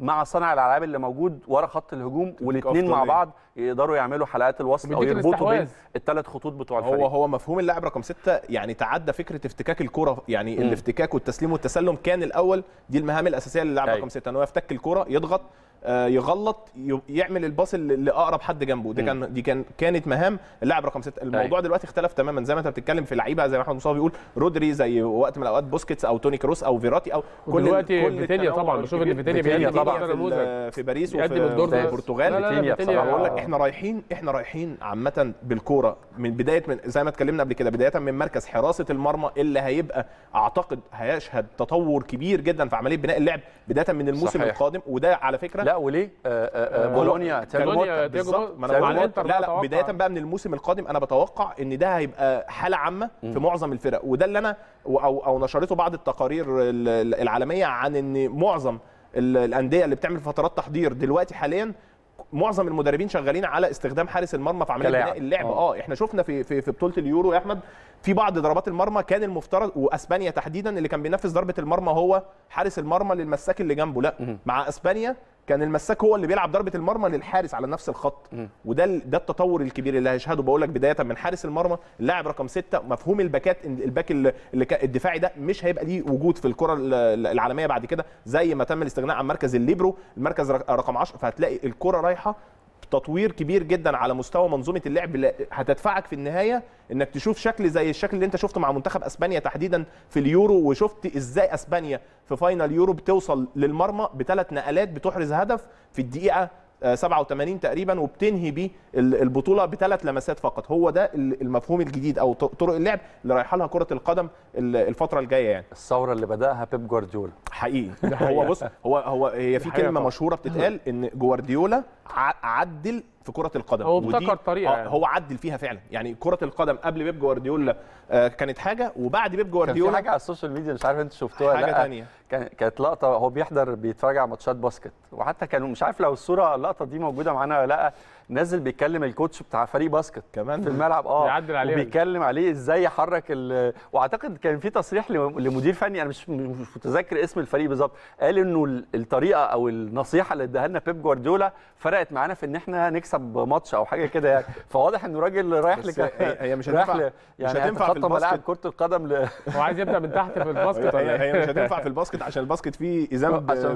مع صانع الالعاب اللي موجود ورا خط الهجوم والاثنين مع أفضلية. بعض يقدروا يعملوا حلقات الوصل او وبيديك يربطوا بين الاستحواذ. الثلاث خطوط بتوع هو الفريق هو مفهوم اللاعب رقم ستة يعني تعدى فكره افتكاك الكره يعني مم. الافتكاك والتسليم والتسلم كان الاول دي المهام الاساسيه للاعب أيوة. رقم ستة ان هو يفتك الكره يضغط آه، يغلط ي- يعمل الباص اللي اللي اقرب حد جنبه دي مم. كان دي كان كانت مهام اللاعب رقم ستة الموضوع أيوة. دلوقتي اختلف تماما زي ما انت بتتكلم في لعيبه زي ما محمد مصطفى بيقول رودري زي وقت من الاوقات بوسكيتس او توني كروس او فيراتي او ودلوقتي ال- فيتينيا التنوع طبعا بشوف ان الكبير. فيتينيا فيتينيا بيقدم طبعاً أفضل في, نموذج ال- في باريس بيقدم وفي الدور في ده. البرتغال لا لا لا فيتينيا فيتينيا بصراحة. بقول لك آه. احنا رايحين احنا رايحين عامه بالكوره من بدايه من زي ما اتكلمنا قبل كده بدايه من مركز حراسه المرمى اللي هيبقى اعتقد هيشهد تطور كبير جدا في عمليه بناء اللعب بدايه من الموسم صحيح. القادم وده على فكره لا وليه آه آه آه آه، بولونيا تياجو بولونيا موتا. تياجو بالظبط موتا. ما انا مع بقول الإنتر لا بقى لا أتوقع. بدايه بقى من الموسم القادم انا بتوقع ان ده هيبقى حاله عامه في معظم الفرق وده اللي انا او او نشرته بعض التقارير ال- ال- العالميه عن ان معظم ال- الانديه اللي بتعمل فترات تحضير دلوقتي حاليا معظم المدربين شغالين على استخدام حارس المرمى في عمليه كلاعب. بناء اللعب آه. اه احنا شفنا في في في بطوله اليورو يا احمد في بعض ضربات المرمى كان المفترض واسبانيا تحديدا اللي كان بينفذ ضربه المرمى هو حارس المرمى للمساك اللي جنبه لا مهم. مع اسبانيا كان المساك هو اللي بيلعب ضربه المرمى للحارس على نفس الخط مم. وده ال- ده التطور الكبير اللي هيشهده بقول لك بدايه من حارس المرمى اللاعب رقم ستة مفهوم الباكات إن الباك اللي اللي كان- الدفاعي ده مش هيبقى ليه وجود في الكره ال- ال- العالميه بعد كده زي ما تم الاستغناء عن مركز الليبرو المركز رق- رقم 10 فهتلاقي الكره رايحه تطوير كبير جدا على مستوى منظومه اللعب اللي هتدفعك في النهايه انك تشوف شكل زي الشكل اللي انت شفته مع منتخب اسبانيا تحديدا في اليورو وشفت ازاي اسبانيا في فاينل يورو بتوصل للمرمى بثلاث نقلات بتحرز هدف في الدقيقه آه، 87 تقريبا وبتنهي بيه ال- البطوله بثلاث لمسات فقط هو ده ال- المفهوم الجديد او ط- طرق اللعب اللي رايحه لها كره القدم ال- الفتره الجايه يعني الثوره اللي بداها بيب جوارديولا حقيقي هو بص هو هو هي في حقيقة كلمه طبعا. مشهوره بتتقال ان جوارديولا ع- عدل في كره القدم هو ودي- ابتكر طريقة آه، يعني. هو عدل فيها فعلا يعني كره القدم قبل بيب جوارديولا آه، كانت حاجه وبعد بيب كان في جوارديولا حاجه على السوشيال ميديا مش عارف انتوا شفتوها ولا حاجه لا ثانيه كان كانت لقطه هو بيحضر بيتفرج على ماتشات باسكت وحتى كانوا مش عارف لو الصوره اللقطه دي موجوده معانا ولا لا نازل بيكلم الكوتش بتاع فريق باسكت كمان في الملعب اه بيعدل عليه. وبيتكلم عليه ازاي يحرك ال... واعتقد كان في تصريح ل- لمدير فني انا مش مش متذكر اسم الفريق بالظبط قال انه ال- الطريقه او النصيحه اللي اداها لنا بيب جوارديولا فرقت معانا في ان احنا نكسب ماتش او حاجه كده يعني فواضح انه راجل رايح بس لك هي- هي مش رايح هتنفع- ل- يعني هتنفع في هتخطى ملاعب الباسكت. كره القدم ل... هو عايز يبدا من تحت في الباسكت ولا هي, ايه؟ هي مش هتنفع في الباسكت عشان الباسكت فيه ايزام ب- عشان-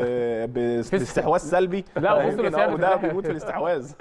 ب- ب- باستحواذ سلبي لا، وبص يمكن لسيادة اه وده في- بيموت في الاستحواذ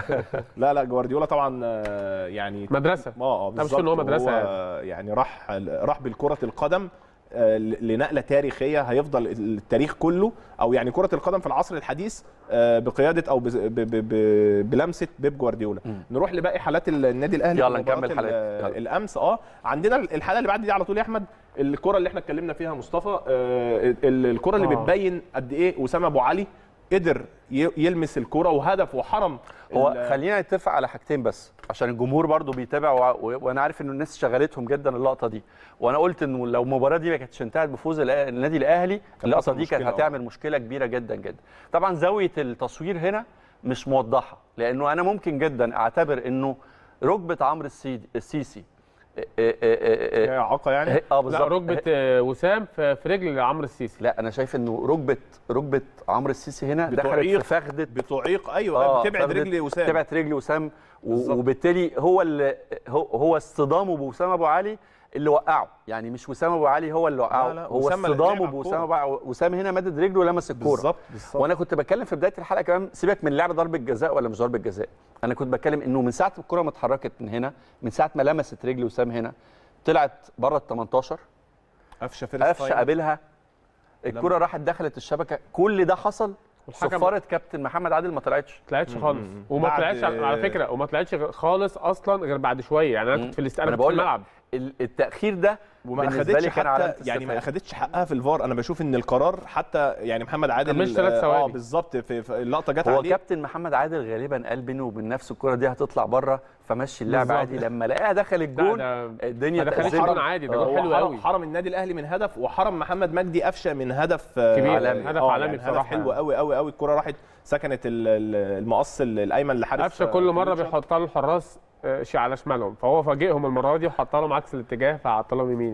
لا لا جوارديولا طبعا آه، يعني مدرسه اه اه أنا بشوف إن هو بالظبط. مدرسة هو يعني راح راح بالكره القدم آه، لنقله تاريخيه هيفضل التاريخ كله او يعني كره القدم في العصر الحديث آه، بقياده او بز- ب- ب- ب- بلمسه بيب جوارديولا مم. نروح لباقي حالات النادي الاهلي يلا في مباراة نكمل حالات. ال- يلا. الامس اه عندنا الحاله اللي بعد دي على طول يا احمد الكره اللي احنا اتكلمنا فيها مصطفى آه، ال- الكره اللي آه. بتبين قد ايه اسامه ابو علي قدر ي- يلمس الكره وهدف وحرم هو ال- خلينا نتفق على حاجتين بس عشان الجمهور برضو بيتابع و... و... وانا عارف انه الناس شغلتهم جدا اللقطه دي وانا قلت انه لو المباراه دي ما كانتش انتهت بفوز الأ- النادي الاهلي اللقطه حصل دي كانت مشكلة، آه. هتعمل مشكله كبيره جدا جدا طبعا زاويه التصوير هنا مش موضحه لانه انا ممكن جدا اعتبر انه ركبه عمرو السيدي السيسي إيه إيه إيه إيه هي اعاقه يعني إيه اه لا بالظبط ركبه آه، وسام في في رجل عمرو السيسي لا انا شايف انه ركبه ركبه عمرو السيسي هنا دخلت بتعيق. في فخده بتعيق ايوه بتبعد فخدت- رجل وسام تبعت رجل وسام و- بالظبط. وبالتالي هو اللي هو, هو اصطدامه بوسام ابو علي اللي وقعه يعني مش وسام ابو علي هو اللي وقعه لا، لا، هو وسام لعب اصطدامه على بوسام الكورة. ابو علي وسام هنا مدد رجله ولمس الكوره بالظبط بالظبط وانا كنت بتكلم في بدايه الحلقه كمان سيبك من لعب ضربه جزاء ولا مش ضربه جزاء انا كنت بتكلم انه من ساعه الكره ما اتحركت من هنا من ساعه ما لمست رجل وسام هنا طلعت بره ال 18 قفشه فيرست قفشه تايم. قابلها الكره راحت دخلت الشبكه كل ده حصل والحكم- صفاره كابتن محمد عادل ما طلعتش ما طلعتش مم. خالص وما بعد- طلعتش على فكره وما طلعتش خالص اصلا غير بعد شويه يعني انا مم. كنت في الاست... أنا انا كنت في بقول لك الملعب ال- التاخير ده وما بالنسبة اخدتش لي كان علامة حتى يعني ما استفهام. اخدتش حقها في الفار انا بشوف ان القرار حتى يعني محمد عادل كملش ثلاث اه ثواني. بالظبط في, في اللقطه جت هو عليه كابتن محمد عادل غالبا قال بينه وبين نفسه الكره دي هتطلع بره فمشي اللعب بالظبط. عادي لما لقاها دخل لا الجول ده الدنيا ما دخلتش تأزمت. جون عادي ده آه، جون هو حلو حرم, قوي حرم النادي الاهلي من هدف وحرم محمد مجدي قفشه من هدف آه، كبير. عالمي. هدف آه، عالمي يعني بصراحة هدف حلو يعني. قوي قوي قوي الكره راحت سكنت ال- ال- المقص ال- الايمن لحارس قفشه آه، كل مره فيوتشر. بيحط له الحراس آه، شي على شمالهم فهو فاجئهم المره دي وحط لهم عكس الاتجاه فحط لهم يمين يعني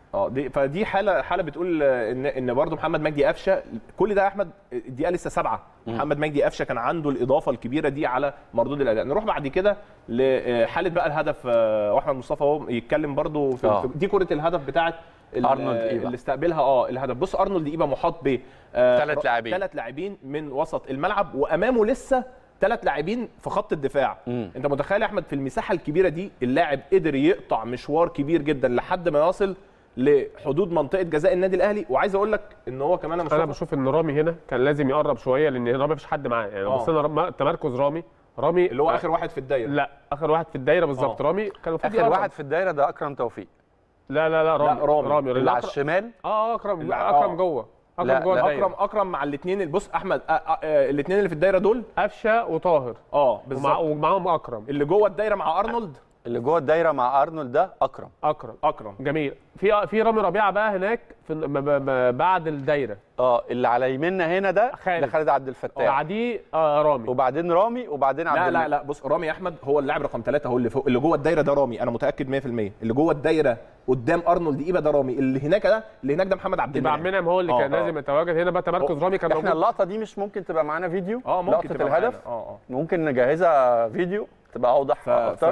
اه دي فدي حاله حاله بتقول ان ان برضه محمد مجدي قفشه كل ده يا احمد الدقيقه لسه سبعه محمد مجدي قفشه كان عنده الاضافه الكبيره دي على مردود الاداء نروح بعد كده لحاله بقى الهدف آه، واحمد مصطفى هو يتكلم برضه في آه. في- دي كره الهدف بتاعه ال- أرنولد إيبا. اللي استقبلها اه الهدف بص ارنولد ايبا محاط ب تلات لاعبين. ثلاث لاعبين من وسط الملعب وامامه لسه ثلاث لاعبين في خط الدفاع مم. انت متخيل يا احمد في المساحه الكبيره دي اللاعب قدر يقطع مشوار كبير جدا لحد ما يصل لحدود منطقه جزاء النادي الاهلي وعايز اقول لك ان هو كمان يا انا مصطفى بشوف ان رامي هنا كان لازم يقرب شويه لان رامي مفيش حد معاه يعني لو آه. بصينا رم- تمركز رامي رامي اللي هو اخر واحد في الدايره لا اخر واحد في الدايره بالظبط آه. رامي كان المفروض اخر يقرب. واحد في الدايره ده اكرم توفيق لا لا لا رامي لا، رامي. رامي اللي لأن على أكرم- الشمال اه اكرم اللي- اكرم آه. جوه اكرم لا، جوه لا. الدايره اكرم اكرم مع الاثنين بص احمد الاثنين اللي في الدايره دول قفشه وطاهر اه ومع بالظبط ومعاهم اكرم اللي جوه الدايره مع ارنولد اللي جوه الدايره مع ارنولد ده اكرم اكرم اكرم جميل في في رامي ربيعه بقى هناك في ب- ب- ب- بعد الدايره اه اللي على يميننا هنا ده خالد. ده خالد عبد الفتاح بعديه آه رامي وبعدين رامي وبعدين عبد لا لا المنعم. لا بص رامي احمد هو اللاعب رقم ثلاثة هو اللي فوق اللي جوه الدايره ده رامي انا متاكد 100% اللي جوه الدايره قدام ارنولد ايبا ده رامي اللي هناك ده اللي هناك ده محمد عبد يبقى المنعم عبد المنعم هو اللي آه، كان آه. لازم يتواجد هنا بقى تمركز رامي كان احنا موجود اللقطه دي مش ممكن تبقى معانا فيديو اه ممكن لقطه تبقى الهدف معانا. اه اه ممكن نجهزها فيديو تبقى اوضح ف... اكتر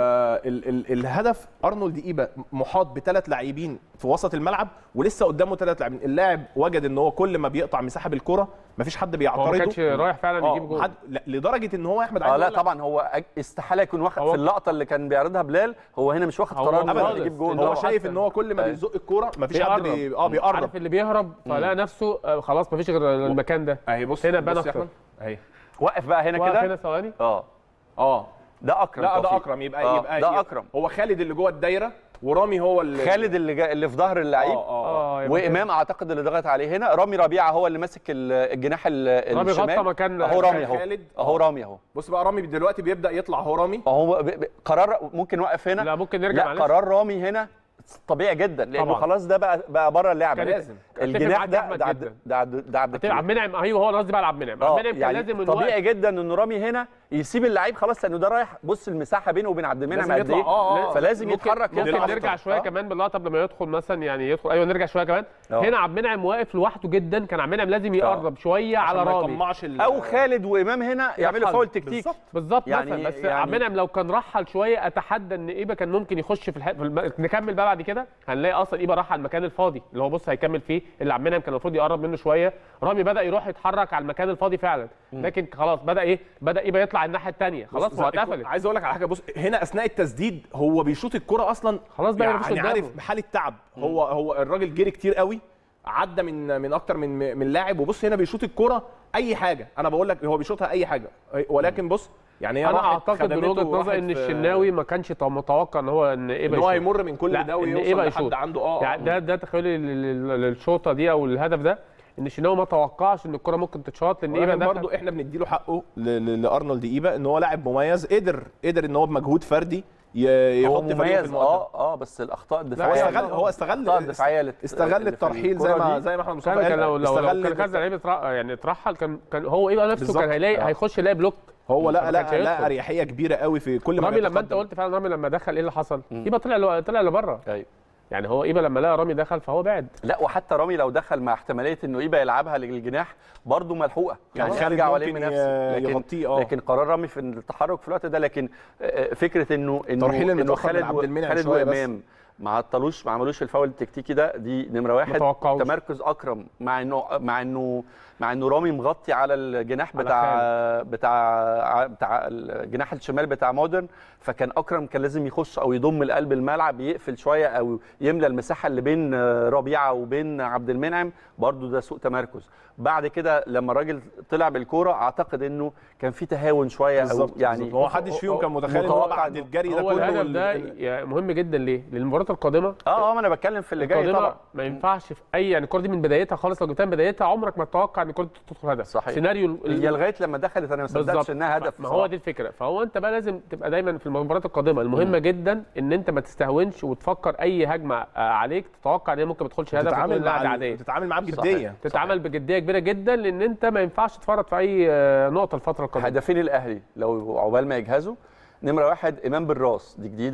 فالهدف ارنولد ايبا محاط بثلاث لاعبين في وسط الملعب ولسه قدامه ثلاث لاعبين اللاعب وجد ان هو كل ما بيقطع مساحه بالكره مفيش حد هو ما بيعترضه كانش رايح فعلا يجيب اه جول حد... لا لدرجه ان هو يا احمد اه عايز لا أقول لك- طبعا هو أج- استحاله يكون واخد هو- في اللقطه اللي كان بيعرضها بلال هو هنا مش واخد هو قرار أبداً. انه يجيب جول هو طبعاً. شايف ان هو كل ما أيوة. بيزق الكوره مفيش حد بيقرب. بي... اه بيقرب عارف اللي بيهرب فلقى نفسه آه، خلاص مفيش غير المكان ده اهي بص هنا بص بان يا أكتر. احمد اهي وقف بقى هنا واقف كده هنا ثواني اه اه ده اكرم لا ده توفيق. اكرم يبقى آه، يبقى ده يبقى- اكرم هو خالد اللي جوه الدايره ورامي هو اللي خالد اللي جا... اللي في ظهر اللعيب اه اه اه يبقى كده. وامام اعتقد اللي ضغط عليه هنا رامي ربيعه هو اللي ماسك ال- الجناح ال- رامي الشمال غطى مكان اهو رامي اهو خالد. اهو آه. رامي اهو بص بقى رامي دلوقتي بيبدا يطلع هو رامي اهو ب... ب... قرار ممكن نوقف هنا لا ممكن نرجع لا معلش قرار رامي هنا طبيعي جدا لانه طبعاً. خلاص ده بقى بقى بره اللعبه كان لازم. الجناح معاك ده أحمد ده جداً. عبد ده عبد ده عبد هتبقى عبد الكريم. المنعم ايوه هو انا قصدي بقى على عبد المنعم عبد اه المنعم كان يعني لازم من طبيعي وقت جدا ان رامي هنا يسيب اللعيب خلاص لانه ده رايح بص المساحه بينه وبين عبد المنعم لازم قد يطلع. ايه آه، آه. فلازم ممكن- يتحرك ممكن يطلع نرجع أكتر. شويه آه. كمان باللقطه قبل ما يدخل مثلا يعني يدخل ايوه نرجع شويه كمان آه. هنا عبد المنعم واقف لوحده جدا كان عبد المنعم لازم يقرب شويه على عشان ما رامي يطمعش ال- او خالد وامام هنا يعملوا يرحل. فاول تكتيك بالظبط. بالظبط يعني- يعني مثلا بس يعني- عبد المنعم لو كان رحل شويه اتحدى ان ايبا كان ممكن يخش في, الح... في الم... نكمل بقى بعد كده هنلاقي اصلا ايبا راح على المكان الفاضي اللي هو بص هيكمل فيه اللي عبد المنعم كان المفروض يقرب منه شويه رامي بدا يروح يتحرك على المكان الفاضي فعلا لكن خلاص بدا ايه بدا ايبا يطلع الناحيه الثانيه خلاص بص، ما هو زي- اتقفلت عايز اقول لك على حاجه بص هنا اثناء التسديد هو بيشوط الكره اصلا خلاص بقى يعني مفيش قدامه. عارف حاله تعب هو هو الراجل جري كتير قوي عدى من من اكتر من من لاعب وبص هنا بيشوط الكره اي حاجه انا بقول لك هو بيشوطها اي حاجه ولكن بص يعني هي انا راحت اعتقد من خدمته وجهه نظري وراحت ان في- الشناوي ما كانش متوقع ان هو ان ايبا ان هو يشوط. هيمر من كل لا ده ان ويوصل ايبا لحد يشوط عنده اه يعني آه. ده ده تخيلي لل- لل- للشوطه دي او الهدف ده ان الشناوي ما توقعش ان الكره ممكن تتشاط لان ايبا ولكن دخل برضه احنا بنديله حقه ل- ل- لارنولد ايبا ان هو لاعب مميز قدر قدر ان هو بمجهود فردي ي- هو يحط فريقه في مميز المقدمه اه اه بس الاخطاء هو الدفاعيه استغل هو استغل الاخطاء الدفاعيه اللي- استغل اللي في الترحيل زي الكرة ما دي. زي ما احمد مصطفى كان قال كان لو لو, لو استغل كان كذا لعيب يترا- يعني اترحل كان كان هو ايبا نفسه بالظبط. كان هيلاقي آه. هيخش يلاقي بلوك هو لا ما لا كانش لا هيدخل. اريحيه كبيره قوي في كل ما رامي لما انت بيتقدم. قلت فعلا رامي لما دخل ايه اللي حصل؟ ايبا طلع لو- طلع لبره ايوه يعني هو ايبا لما لقى رامي دخل فهو بعد لا وحتى رامي لو دخل مع احتماليه انه ايبا يلعبها للجناح برضه ملحوقه يعني خالد خارج واليه ممكن من ي- نفسه لكن يغطيه، آه. لكن قرار رامي في التحرك في الوقت ده لكن آه، فكره انه انه ترحيل انه المتأخر من خالد عبد و- المنعم خالد شوية بس. وامام ما عطلوش ما عملوش الفاول التكتيكي ده دي نمره واحد متوقعوش. تمركز اكرم مع انه مع انه مع انه رامي مغطي على الجناح على بتاع بتاع بتاع الجناح الشمال بتاع مودرن فكان اكرم كان لازم يخش او يضم القلب الملعب يقفل شويه او يملى المساحه اللي بين آه، ربيعه وبين عبد المنعم برضو ده سوء تمركز بعد كده لما الراجل طلع بالكوره اعتقد انه كان في تهاون شويه او بالظبط يعني بالظبط. هو محدش فيهم كان متخيل ان هو متوقع بعد إنه- الجري ده هو كله الهدف وال- ده ال- يعني مهم جدا ليه؟ لان المباراه القادمه اه اه ما انا بتكلم في اللي جاي القادمة طبعا ما ينفعش في اي يعني الكره دي من بدايتها خالص لو جبتها من بدايتها عمرك ما تتوقع ان الكره دي تدخل هدف صحيح. سيناريو ال- هي لغايه لما دخلت انا ما صدقتش بالظبط انها هدف ما هو بصراحة. دي الفكره فهو انت بقى لازم تبقى دايما في المباريات القادمه المهمه جدا ان انت ما تستهونش وتفكر اي هجمه آه، عليك تتوقع ان هي ممكن ما تدخلش هدف تتعامل وتقول لا دي مع عاديه تتعامل معاه صحيح. بجديه تتعامل بجديه كبيره جدا لان انت ما ينفعش تفرط في اي آه، نقطه الفتره القادمه هدفين الاهلي لو عقبال ما يجهزوا نمره واحد امام بالراس دي جديده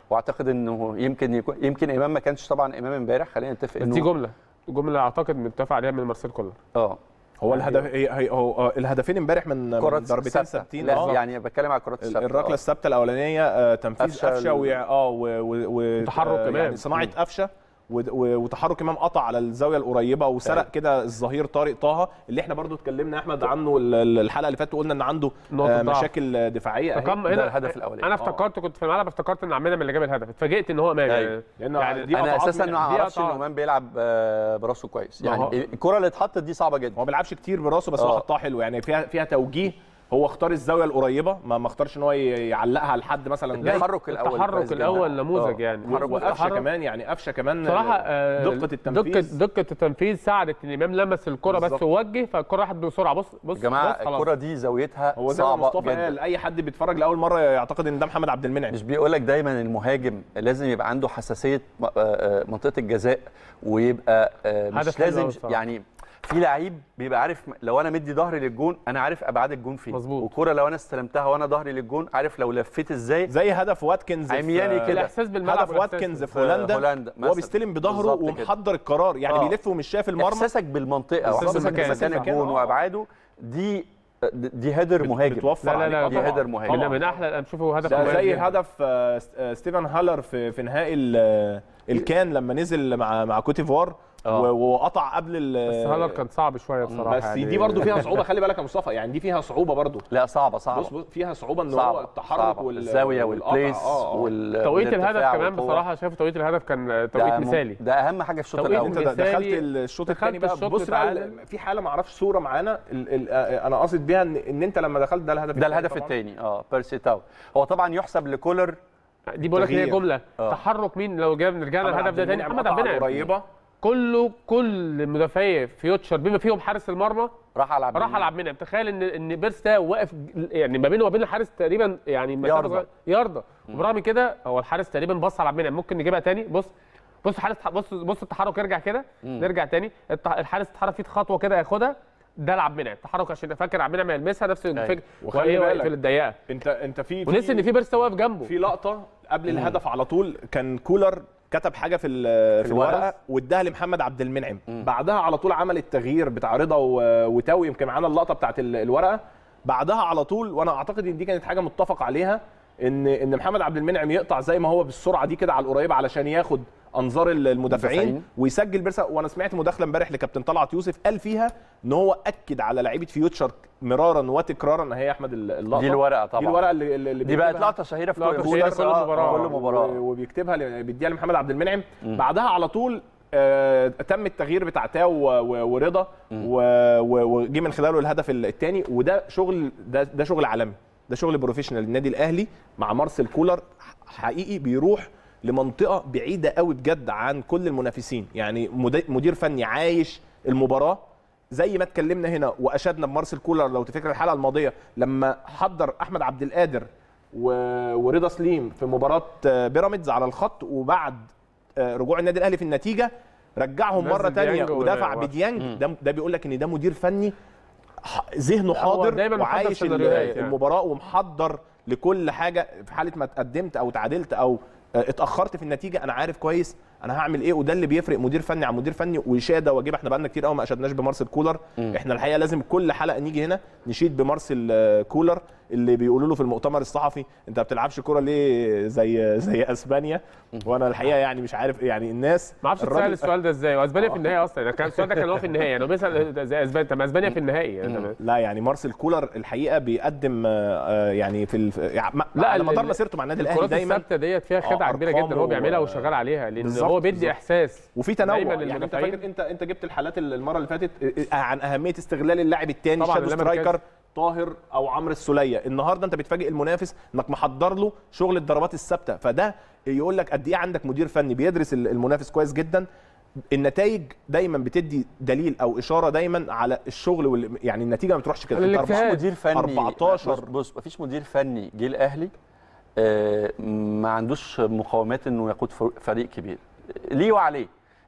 واعتقد انه يمكن يكون يمكن امام ما كانش طبعا امام امبارح خلينا نتفق بس دي انه جمله جمله اعتقد متفق عليها من مارسيل كولر اه هو الهدف هي هي هو آه، الهدفين امبارح من من كرة ضربتين ثابتة. ثابتين لا آه. يعني بتكلم على الكرات ال- الثابته الركله آه. الثابته الاولانيه آه، تنفيذ قفشة قفشه ال- و اه و- و- و- وتحرك آه، إمام. يعني صناعه قفشه و- و- وتحرك امام قطع على الزاويه القريبه وسرق أيوة. كده الظهير طارق طه اللي احنا برضو اتكلمنا يا احمد عنه ال- ال- الحلقه اللي فاتت وقلنا ان عنده نقطة آه، ضعف. مشاكل دفاعيه أهي. فكم ده هنا الهدف الأولاني. انا آه. افتكرت كنت في الملعب افتكرت ان عمنا من اللي جاب الهدف اتفاجئت ان هو امام أيوة. يعني لأنه يعني دي انا قطعات اساسا من- ما دي اعرفش ان قطعات. امام بيلعب آه، براسه كويس ما هو- يعني الكره اللي اتحطت دي صعبه جدا هو ما بيلعبش كتير براسه بس هو آه. حطها حلو يعني فيها فيها توجيه هو اختار الزاويه القريبه ما ما اختارش ان هو ي- يعلقها لحد مثلا جاي التحرك الاول كويس التحرك جدا. الاول نموذج آه. يعني و- وقفشه كمان يعني قفشه كمان بصراحه آه، دقه التنفيذ دقه دقه التنفيذ ساعدت ان امام لمس الكره بس بالظبط. ووجه فالكره راحت بسرعه بص بص يا جماعه بص خلاص. الكره دي زاويتها هو زي ما صعبه مصطفى جدا قال اي حد بيتفرج لاول مره يعتقد ان ده محمد عبد المنعم مش بيقول لك دايما المهاجم لازم يبقى عنده حساسيه م- آه، آه، منطقه الجزاء ويبقى آه، هدف مش حلو لازم أوي بصراحة. يعني في لعيب بيبقى عارف م- لو انا مدي ظهري للجون انا عارف ابعاد الجون فين مظبوط. والكره لو انا استلمتها وانا ظهري للجون عارف لو لفيت ازاي زي هدف واتكنز في- عمياني كده. الاحساس بالملعب هدف والإحساس واتكنز بال- في هولندا هولندا هو مثلاً. بيستلم بظهره بالظبط كده. ومحضر القرار يعني آه. بيلف ومش شايف المرمى احساسك بالمنطقه إحساس واحساسك بالمكان. بمكان المكان، الجون آه. وابعاده دي دي هيدر مهاجم بتوفر لا لا لا عليك. دي طبعاً. هيدر مهاجم. من, من احلى انا بشوفه هدف ده مميز زي جداً. هدف آه، س- آه، ستيفن هالر في في نهائي ال- الكان لما نزل مع مع كوتيفوار آه. و- وقطع قبل ال- بس هالر كان صعب شويه بصراحه بس يعني دي برضو فيها صعوبه خلي بالك يا مصطفى يعني دي فيها صعوبه برضو لا صعبه صعبه بص بص فيها صعوبه ان هو صعبه التحرك صعبة. وال- الزاويه والقطع. والبليس آه، آه. وال توقيت الهدف والارتفاع كمان والقوة. بصراحه شايف توقيت الهدف كان توقيت ده مم- مثالي ده اهم حاجه في الشوط توقيت الاول انت د- مثالي. دخلت الشوط دخلت الثاني بقى الشوط بص بقى متعادل. ال- في حاله ما اعرفش صوره معانا ال- ال- آه، انا قاصد بيها ان ان انت لما دخلت ده الهدف ده التاني الهدف طبعاً. الثاني اه بيرسي تاو هو طبعا يحسب لكولر دي بقول لك هي تغيير. جمله آه. تحرك مين لو جاب رجعنا محمد الهدف عبد ده تاني المنعم محمد قطع عبد المنعم قريبه كله كل مدافعي فيوتشر بما فيهم حارس المرمى راح على عبد راح على عبد المنعم تخيل ان ان بيرس ده واقف يعني ما بينه وبين الحارس تقريبا يعني مسافة ياردة. صغيرة- ياردة وبرغم كده هو الحارس تقريبا بص على عبد المنعم ممكن نجيبها تاني بص بص الحارس بص بص التحرك يرجع كده نرجع تاني التح- الحارس اتحرك فيه خطوه كده ياخدها ده لعب منعم تحرك عشان فاكر عبد المنعم يلمسها نفس الفكره وخلي وهي بالك. واقف الضيقه انت انت في ونسي ان في بيرس واقف جنبه في لقطه قبل الهدف على طول كان كولر كتب حاجه في ال- في الورقة. الورقه واداها لمحمد عبد المنعم بعدها على طول عمل التغيير بتاع رضا و- وتاوي يمكن معانا اللقطه بتاعت ال- الورقه بعدها على طول وانا اعتقد ان دي كانت حاجه متفق عليها ان ان محمد عبد المنعم يقطع زي ما هو بالسرعه دي كده على القريبه علشان ياخد انظار ال- المدافعين المدافعين. ويسجل بيرسا وانا سمعت مداخله امبارح لكابتن طلعت يوسف قال فيها ان هو اكد على لعيبه فيوتشر مرارا وتكرارا هي احمد اللقطه دي الورقه طبعا دي الورقه اللي, اللي دي بقت بيكتبها. لقطه شهيره في لقطة كل شهيرة كل كل مباراة. كل مباراه و- وبيكتبها ل- بيديها لمحمد عبد المنعم بعدها على طول آه، تم التغيير بتاع تاو و- و- ورضا و- و- وجه من خلاله الهدف الثاني وده شغل ده, ده شغل عالمي ده شغل بروفيشنال النادي الاهلي مع مارسيل كولر حقيقي بيروح لمنطقه بعيده قوي بجد عن كل المنافسين يعني مد- مدير فني عايش المباراه زي ما اتكلمنا هنا واشدنا بمارسيل كولر لو تفتكر الحلقه الماضيه لما حضر احمد عبد القادر و- ورضا سليم في مباراه آه، بيراميدز على الخط وبعد آه، رجوع النادي الاهلي في النتيجه رجعهم نزل مره تانية ديانج و- ودفع و- بديانج ده ده بيقول لك ان ده مدير فني ح- ذهنه حاضر دايماً محضر وعايش ال- سيناريوهات يعني. المباراه ومحضر لكل حاجه في حاله ما تقدمت او تعادلت او آه، اتاخرت في النتيجه انا عارف كويس انا هعمل ايه وده اللي بيفرق مدير فني عن مدير فني وشاده واجب احنا بقالنا كتير قوي ما اشدناش بمارسيل كولر احنا الحقيقه لازم كل حلقه نيجي هنا نشيد بمارسيل آه، كولر اللي بيقولوا له في المؤتمر الصحفي انت ما بتلعبش كوره ليه زي زي اسبانيا وانا الحقيقه يعني مش عارف يعني الناس ما اعرفش الراجل- تسال السؤال ده ازاي واسبانيا في النهائي اصلا يعني كان السؤال ده كان هو في النهائي يعني هو بيسال زي اسبانيا طب ما اسبانيا في النهائي يعني لا يعني مارسيل كولر الحقيقه بيقدم آه، آه، يعني في الف... يعني ما- لا على ال- مدار ال- مسيرته مع النادي الاهلي الكرات دايما الثابته ديت فيها خدعه آه، كبيره جدا هو أرقامه بيعملها و- وشغال عليها لان بالظبط، هو بيدي بالظبط. احساس وفي تنوع دايماً يعني انت للمدافعين. فاكر انت انت جبت الحالات المره اللي فاتت آه، عن اهميه استغلال اللاعب الثاني طبعاً شادو اللاعب سترايكر طاهر او عمرو السوليه النهارده انت بتفاجئ المنافس انك محضر له شغل الضربات الثابته فده يقول لك قد ايه عندك مدير فني بيدرس ال- المنافس كويس جدا النتائج دايما بتدي دليل او اشاره دايما على الشغل وال... يعني النتيجه ما بتروحش كده على انت الاجتهاد. أربعة- مدير فني 14 بص بص مفيش مدير فني جه الاهلي آه، ما عندوش مقومات انه يقود فر- فريق كبير ليه وعليه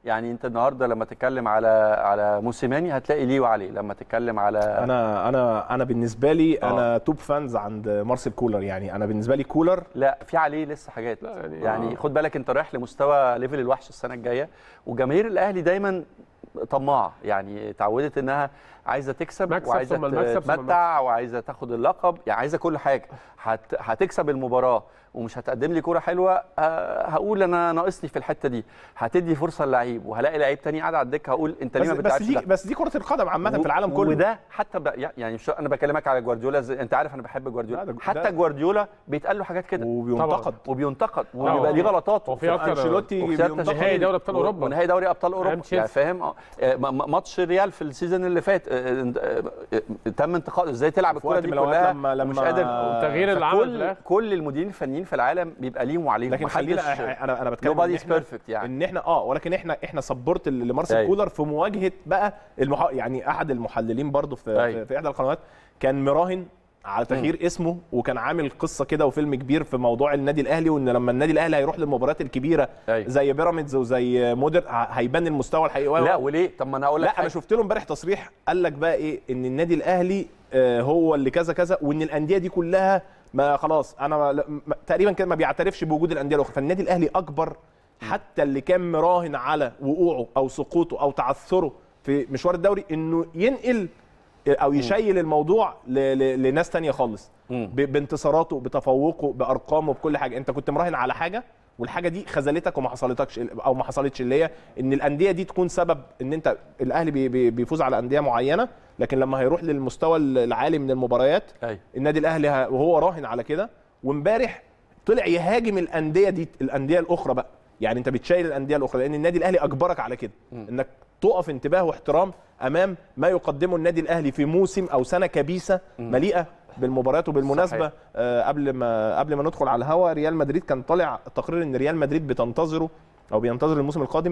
يعني انت النهارده لما تتكلم على على موسيماني هتلاقي ليه وعليه لما تتكلم على انا انا انا بالنسبه لي آه. انا توب فانز عند مارسيل كولر يعني انا بالنسبه لي كولر لا في عليه لسه حاجات لا يعني- يعني آه. خد بالك انت رايح لمستوى ليفل الوحش السنه الجايه وجماهير الاهلي دايما طماعه يعني اتعودت انها عايزه تكسب مكسب وعايزه ثم المكسب ثم تتمتع وعايزه تاخد اللقب يعني عايزه كل حاجه هت... هتكسب المباراه ومش هتقدم لي كوره حلوه أه هقول انا ناقصني في الحته دي هتدي فرصه للعيب وهلاقي لعيب تاني قاعد على الدكه هقول انت ليه بس, ما بس بتلعبش دي ده؟ بس دي كره القدم عامه في العالم كله وده حتى ب... يعني مش انا بكلمك على جوارديولا زي... انت عارف انا بحب لا، جوارديولا ده- حتى ده- جوارديولا بيتقال له حاجات كده وبينتقد وبينتقد وبيبقى هو- ليه غلطات هو في أكتر- انشيلوتي وخسارة بينتقد نهائي دوري ابطال اوروبا ونهائي دوري ابطال اوروبا أيام تشيلسي. يعني فاهم آه، آه، م- م- ماتش ريال في السيزون اللي فات آه، آه، آه، تم انتقاده ازاي تلعب في الكوره وقت دي من الأوقات كلها لما- لما- ومش قادر والتغيير اللي عمل في كل الآخر. كل المديرين الفنيين في العالم بيبقى ليهم وعليهم لكن خلينا محدش- انا انا بتكلم nobody إن is إحنا- perfect يعني. ان احنا اه ولكن احنا احنا سبورت لمارسيل أيوة. كولر في مواجهه بقى المح... يعني احد المحللين برضو في, أيوة. في, في احدى القنوات كان مراهن على تغيير اسمه وكان عامل قصه كده وفيلم كبير في موضوع النادي الاهلي وان لما النادي الاهلي هيروح للمباريات الكبيره أيوة. زي بيراميدز وزي مودر ه- هيبان المستوى الحقيقي لا وليه طب ما انا اقول لك لا انا حاجة. شفت له امبارح تصريح قال لك بقى ايه ان النادي الاهلي آه، هو اللي كذا كذا وان الانديه دي كلها ما خلاص انا لا- ما- تقريبا كده ما بيعترفش بوجود الانديه الاخرى فالنادي الاهلي اكبر حتى اللي كان مراهن على وقوعه او سقوطه او تعثره في مشوار الدوري انه ينقل او يشيل الموضوع ل- ل- لناس تانية خالص مم. ب- بانتصاراته بتفوقه بارقامه بكل حاجه انت كنت مراهن على حاجه والحاجه دي خذلتك وما حصلتكش او ما حصلتش اللي هي ان الانديه دي تكون سبب ان انت الاهلي بي- بي- بيفوز على انديه معينه لكن لما هيروح للمستوى العالي من المباريات أيوة. النادي الاهلي ه- وهو راهن على كده وامبارح طلع يهاجم الانديه دي الانديه الاخرى بقى يعني انت بتشايل الانديه الاخرى لان النادي الاهلي اجبرك على كده انك تقف انتباه واحترام امام ما يقدمه النادي الاهلي في موسم او سنه كبيسه مليئه بالمباريات وبالمناسبه صحيح. آه قبل ما قبل ما ندخل على الهوا ريال مدريد كان طالع تقرير ان ريال مدريد بتنتظره او بينتظر الموسم القادم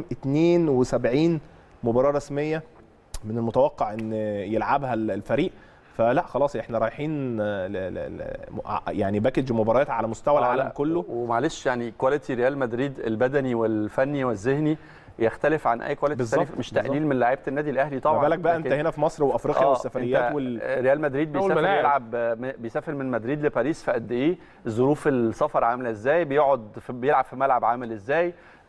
72 مباراه رسميه من المتوقع ان يلعبها الفريق فلا خلاص احنا رايحين آه، ل- ل- ل- يعني باكج مباريات على مستوى آه، العالم لا. كله ومعلش يعني كواليتي ريال مدريد البدني والفني والذهني يختلف عن اي كواليتي بالظبط، تاني مش بالظبط. تقليل من لعيبه النادي الاهلي طبعا ما بالك بقى انت لكن- هنا في مصر وافريقيا آه، والسفريات أنت وال... ريال مدريد أول بيسافر ملاعب. يلعب بيسافر من مدريد لباريس في قد ايه ظروف السفر عامله ازاي بيقعد في بيلعب في ملعب عامل ازاي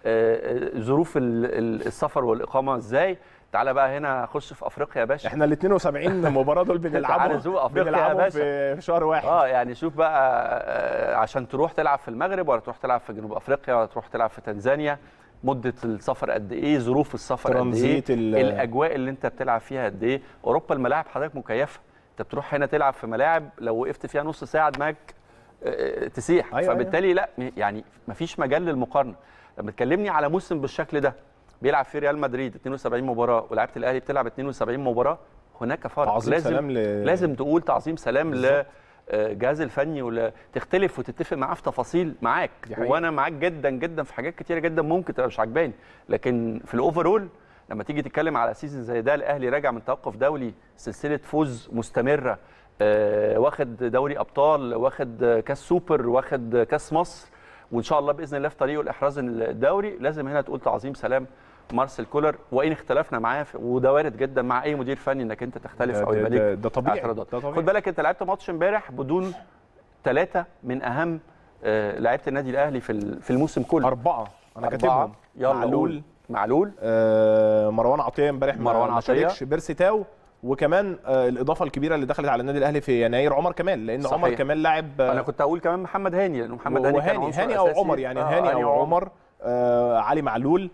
آه، آه، ظروف ال- ال- السفر والاقامه ازاي تعالى بقى هنا خش في افريقيا يا باشا احنا ال 72 مباراه دول تعالى بنلعبهم زوق أفريقيا يا بنلعبهم باشا. في في شهر واحد اه يعني شوف بقى آه، عشان تروح تلعب في المغرب ولا تروح تلعب في جنوب افريقيا ولا تروح تلعب في تنزانيا مده السفر قد ايه ظروف السفر قد ايه ترانزيت ال- الاجواء اللي انت بتلعب فيها قد ايه اوروبا الملاعب حضرتك مكيفه انت بتروح هنا تلعب في ملاعب لو وقفت فيها نص ساعه دماغك آه، تسيح أيوة، فبالتالي لا يعني مفيش مجال للمقارنه لما تكلمني على موسم بالشكل ده بيلعب فيه ريال مدريد 72 مباراه ولعيبه الاهلي بتلعب 72 مباراه هناك فرق تعظيم لازم سلام ل- لازم تقول تعظيم سلام بالظبط. للجهاز الفني ولا تختلف وتتفق معاه في تفاصيل معاك دي حقيقة. وانا معاك جدا جدا في حاجات كتيره جدا ممكن تبقى مش عجباني لكن في الاوفرول لما تيجي تتكلم على سيزون زي ده الاهلي راجع من توقف دولي سلسله فوز مستمره آه، واخد دوري ابطال واخد آه، كاس سوبر واخد آه، كاس مصر وان شاء الله باذن الله في طريقه لاحراز الدوري لازم هنا تقول تعظيم سلام مارسيل كولر وان اختلفنا معاه في- وده وارد جدا مع اي مدير فني انك انت تختلف او ده- يبقى ده- ليك ده طبيعي اعتراضات ده طبيعي. خد بالك انت لعبت ماتش امبارح بدون ثلاثه من اهم آه، لعيبه النادي الاهلي في ال- في الموسم كله اربعه انا أربعة. كاتبهم يلا معلول قول. معلول آه مروان عطيه امبارح ما- مروان ما عطية. شاركش بيرسي تاو وكمان آه الاضافه الكبيره اللي دخلت على النادي الاهلي في يناير عمر كمال لان صحيح. عمر كمال لاعب آه، انا كنت اقول كمان محمد هاني لانه محمد هاني كان وهاني عنصر هاني او أساسي. عمر يعني آه، هاني او عمر آه علي معلول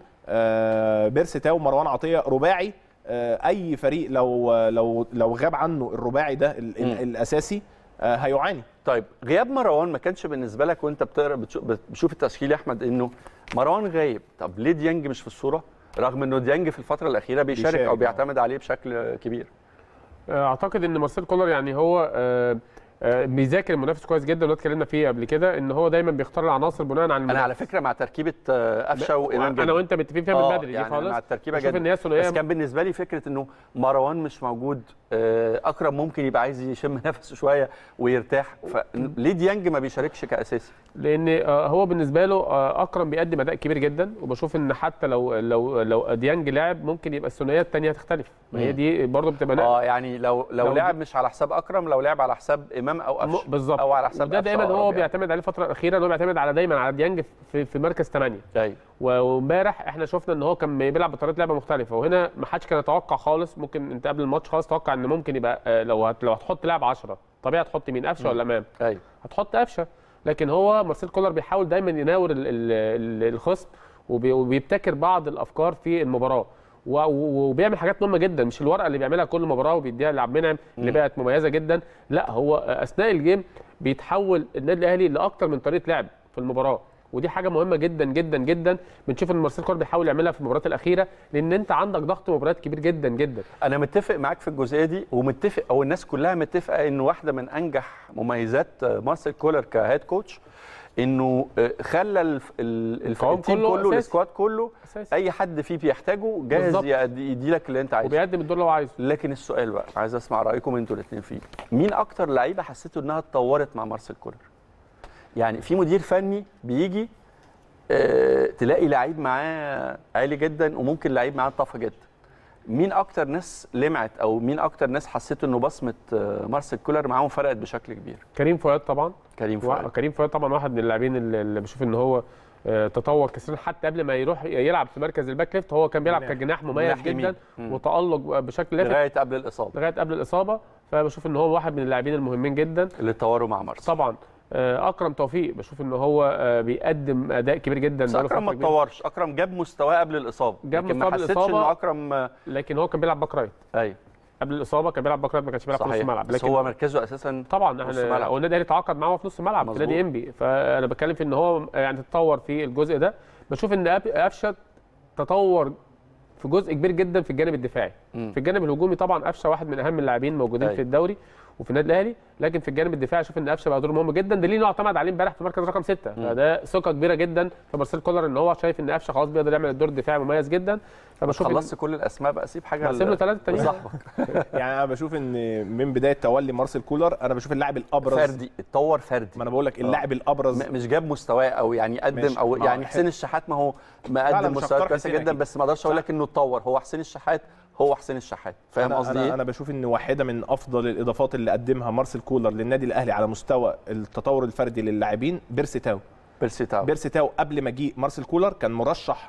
آه بيرسي تاو مروان عطيه رباعي آه اي فريق لو لو لو غاب عنه الرباعي ده ال ال مم. الاساسي آه هيعاني طيب غياب مروان ما كانش بالنسبه لك وانت بتقرا بتشوف, بتشوف التشكيل يا احمد انه مروان غايب طب ليه ديانج مش في الصوره رغم انه ديانج في الفتره الاخيره بيشارك, بيشارك، او آه. بيعتمد عليه بشكل كبير اعتقد ان مارسيل كولر يعني هو آه، آه، بيذاكر المنافس كويس جدا وده اتكلمنا فيه قبل كده ان هو دايما بيختار العناصر بناء على انا المنافس على فكره مع تركيبه آه، قفشه وامام انا جدا وانت متفقين فيها آه، من بدري دي يعني خالص مع التركيبه بشوف جدا ان هي ثنائيه بس كان بالنسبه لي فكره انه مروان مش موجود آه، اكرم ممكن يبقى عايز يشم نفسه شويه ويرتاح فليه ديانج ما بيشاركش كاساسي لان آه، هو بالنسبه له آه، اكرم بيقدم اداء كبير جدا وبشوف ان حتى لو لو لو ديانج لعب ممكن يبقى الثنائيه الثانيه تختلف ما هي مم. دي برضه بتبقى نقل. اه يعني لو لو, لو لعب مش على حساب اكرم لو لعب على حساب امام او قفشه م- بالظبط او على حساب وده قفشة دايما أو هو ربيعة. بيعتمد عليه الفتره الاخيره ان هو بيعتمد على دايما على ديانج في, في مركز 8 ايوه وامبارح احنا شفنا ان هو كان بيلعب بطريقه لعبه مختلفه وهنا ما حدش كان يتوقع خالص ممكن انت قبل الماتش خالص توقع ان ممكن يبقى آه، لو هت لو هتحط لاعب 10 طبيعي هتحط مين قفشه ولا امام ايوه هتحط قفشه لكن هو مارسيل كولر بيحاول دايما يناور ال- ال- ال- الخصم وبي- وبيبتكر بعض الافكار في المباراه و- و- وبيعمل حاجات مهمه جدا مش الورقه اللي بيعملها كل مباراه وبيديها لعبد المنعم اللي مم. بقت مميزه جدا لا هو اثناء الجيم بيتحول النادي الاهلي لاكتر من طريقه لعب في المباراه ودي حاجه مهمه جدا جدا جدا بنشوف ان مارسيل كولر بيحاول يعملها في المباريات الاخيره لان انت عندك ضغط مباريات كبير جدا جدا انا متفق معاك في الجزئيه دي ومتفق او الناس كلها متفقه ان واحده من انجح مميزات آه، مارسيل كولر كهيد كوتش انه آه، خلى الف- ال- الف- القوام التيم كله كله أساسي. السكواد كله اساسي اي حد فيه بيحتاجه جاهز بالظبط. يدي لك اللي انت عايزه وبيقدم الدور اللي هو عايزه لكن السؤال بقى عايز اسمع رايكم انتوا الاثنين فيه مين اكتر لعيبه حسيتوا انها اتطورت مع مارسيل كولر يعني في مدير فني بيجي آه، تلاقي لعيب معاه عالي جدا وممكن لعيب معاه طفى جدا مين اكتر ناس لمعت او مين اكتر ناس حسيتوا انه بصمه آه، مارسيل كولر معاهم فرقت بشكل كبير كريم فؤاد طبعا كريم وا- فؤاد كريم فؤاد طبعا واحد من اللاعبين اللي اللي بشوف ان هو آه، تطور كثيرا حتى قبل ما يروح يلعب في مركز الباك ليفت هو كان بيلعب جناح. كجناح مميز جناح يمين. جدا مم. وتالق بشكل لافت لغايه قبل الاصابه لغايه قبل الاصابه فبشوف ان هو واحد من اللاعبين المهمين جدا اللي اتطوروا مع مارسيل طبعا آه، اكرم توفيق بشوف ان هو آه، بيقدم اداء كبير جدا بس بقاله اكرم ما فترة كبيرة. اتطورش اكرم جاب مستواه قبل الاصابه جاب لكن ما مستواه قبل حسيتش الإصابة. انه اكرم آه، لكن هو كان بيلعب باك رايت ايوه قبل الاصابه كان بيلعب باك رايت ما كانش بيلعب في نص صحيح الملعب بس لكن هو مركزه اساسا طبعا نص احنا ملعب. هو النادي الاهلي تعاقد معاه في نص الملعب في مظبوط. نادي انبي فانا بتكلم في ان هو يعني تطور في الجزء ده بشوف ان أب- قفشه تطور في جزء كبير جدا في الجانب الدفاعي مم. في الجانب الهجومي طبعا قفشه واحد من اهم اللاعبين موجودين أيوة. في الدوري وفي النادي الاهلي لكن في الجانب الدفاعي اشوف ان قفشه بقى دوره مهم جدا دليل انه اعتمد عليه امبارح في مركز رقم سته مم. فده ثقه كبيره جدا في مارسيل كولر ان هو شايف ان قفشه خلاص بيقدر يعمل الدور الدفاعي مميز جدا فبشوف إن- خلصت كل الاسماء بقى سيب حاجه هسيب له ثلاثه تانيين لصاحبك يعني انا بشوف ان من بدايه تولي مارسيل كولر انا بشوف اللاعب الابرز فردي اتطور فردي ما انا بقول لك اللاعب الابرز م- مش جاب مستواه او يعني قدم ماشي. او ما يعني هو حسين الشحات ما هو لا، لا، مقدم مش مستويات هختار كويسه حسين جدا أكيد. بس ما اقدرش اقول صح. لك انه اتطور هو حسين الشحات هو حسين الشحات فاهم أنا- قصدي انا ايه؟ انا بشوف ان واحده من افضل الاضافات اللي قدمها مارسيل كولر للنادي الاهلي على مستوى التطور الفردي للاعبين بيرسي تاو بيرسي تاو بيرسي تاو قبل ما جه مارسيل كولر كان مرشح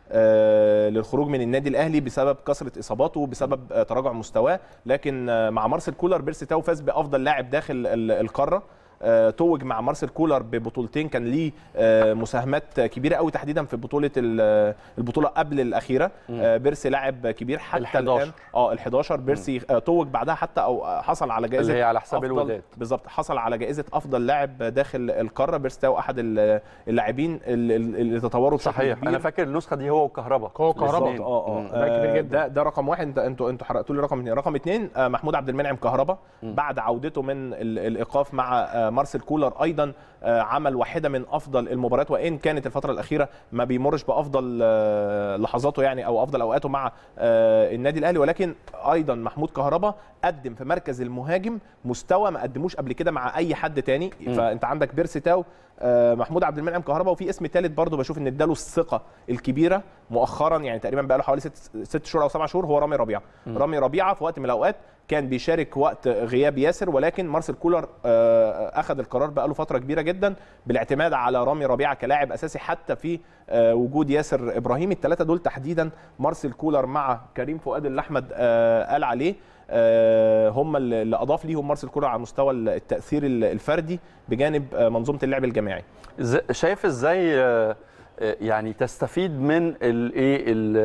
آه، للخروج من النادي الاهلي بسبب كثره اصاباته وبسبب آه، تراجع مستواه لكن آه، مع مارسيل كولر بيرسي تاو فاز بافضل لاعب داخل ال- القاره آه، توج مع مارسيل كولر ببطولتين كان ليه آه، مساهمات كبيره قوي تحديدا في بطوله ال- البطوله قبل الاخيره آه، بيرسي لاعب كبير حتى ال11. الان اه ال 11 بيرسي آه، توج بعدها حتى او آه، حصل على جائزه اللي هي على حساب أفضل- الوداد. بالظبط حصل على جائزه افضل لاعب داخل القاره بيرسي تاو احد ال- اللاعبين اللي اللي تطوروا بشكل صحيح كبير انا فاكر النسخه دي هو وكهربا هو وكهربا. الاتنين. اه اه مم. ده كبير آه، جدا. ده ده رقم واحد انت انتوا انتوا حرقتوا لي رقم اثنين رقم اثنين آه، محمود عبد المنعم كهربا بعد عودته من ال- الايقاف مع آه، مارسيل كولر ايضا آه، عمل واحده من افضل المباريات وان كانت الفتره الاخيره ما بيمرش بافضل آه، لحظاته يعني او افضل اوقاته مع آه، النادي الاهلي ولكن ايضا محمود كهربا قدم في مركز المهاجم مستوى ما قدموش قبل كده مع اي حد تاني فانت عندك بيرسي تاو آه، محمود عبد المنعم كهربا وفي اسم ثالث برضه بشوف ان اداله الثقه الكبيره مؤخرا يعني تقريبا بقى له حوالي ست, ست شهور او سبع شهور هو رامي ربيعه رامي ربيعه في وقت من الاوقات كان بيشارك وقت غياب ياسر ولكن مارسيل كولر آه، اخذ القرار بقى له فتره كبيره جدا بالاعتماد على رامي ربيعه كلاعب اساسي حتى في آه، وجود ياسر ابراهيم الثلاثه دول تحديدا مارسيل كولر مع كريم فؤاد اللي احمد آه، قال عليه آه، هم اللي اللي اضاف ليهم مارسيل كولر على مستوى التاثير الفردي بجانب آه، منظومه اللعب الجماعي إز- شايف ازاي آه، آه، يعني تستفيد من الايه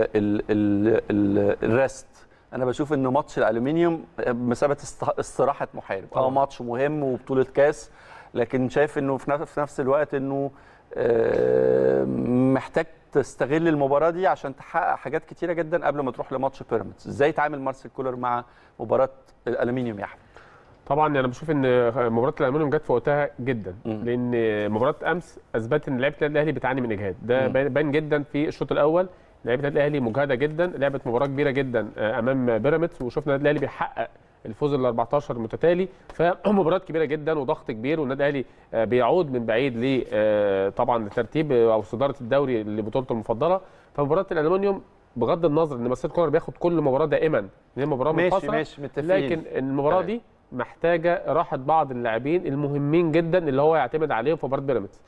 الريست انا بشوف ان ماتش الالومنيوم بمثابه است- استراحه محارب اه طبعاً. ماتش مهم وبطوله كاس لكن شايف انه في نفس في نفس الوقت انه آه، محتاج تستغل المباراه دي عشان تحقق حاجات كتيره جدا قبل ما تروح لماتش بيراميدز ازاي يتعامل مارسيل كولر مع مباراه الالومنيوم يا احمد طبعا انا بشوف ان مباراه الالمانيوم جت في وقتها جدا مم. لان مباراه امس اثبتت ان لعيبه النادي الاهلي بتعاني من اجهاد ده مم. باين باين جدا في الشوط الاول لعيبه النادي الاهلي مجهده جدا لعبت مباراه كبيره جدا آه، امام بيراميدز وشفنا النادي الاهلي بيحقق الفوز ال 14 متتالي فمباراه كبيره جدا وضغط كبير والنادي الاهلي آه، بيعود من بعيد ل آه، طبعا ترتيب او صداره الدوري لبطولته المفضله فمباراه الالومنيوم بغض النظر ان مارسيل كولر بياخد كل مباراه دائما ان هي مباراه ماشي منفصله ماشي متفقين لكن المباراه دي محتاجه راحه بعض اللاعبين المهمين جدا اللي هو يعتمد عليهم في مباراه بيراميدز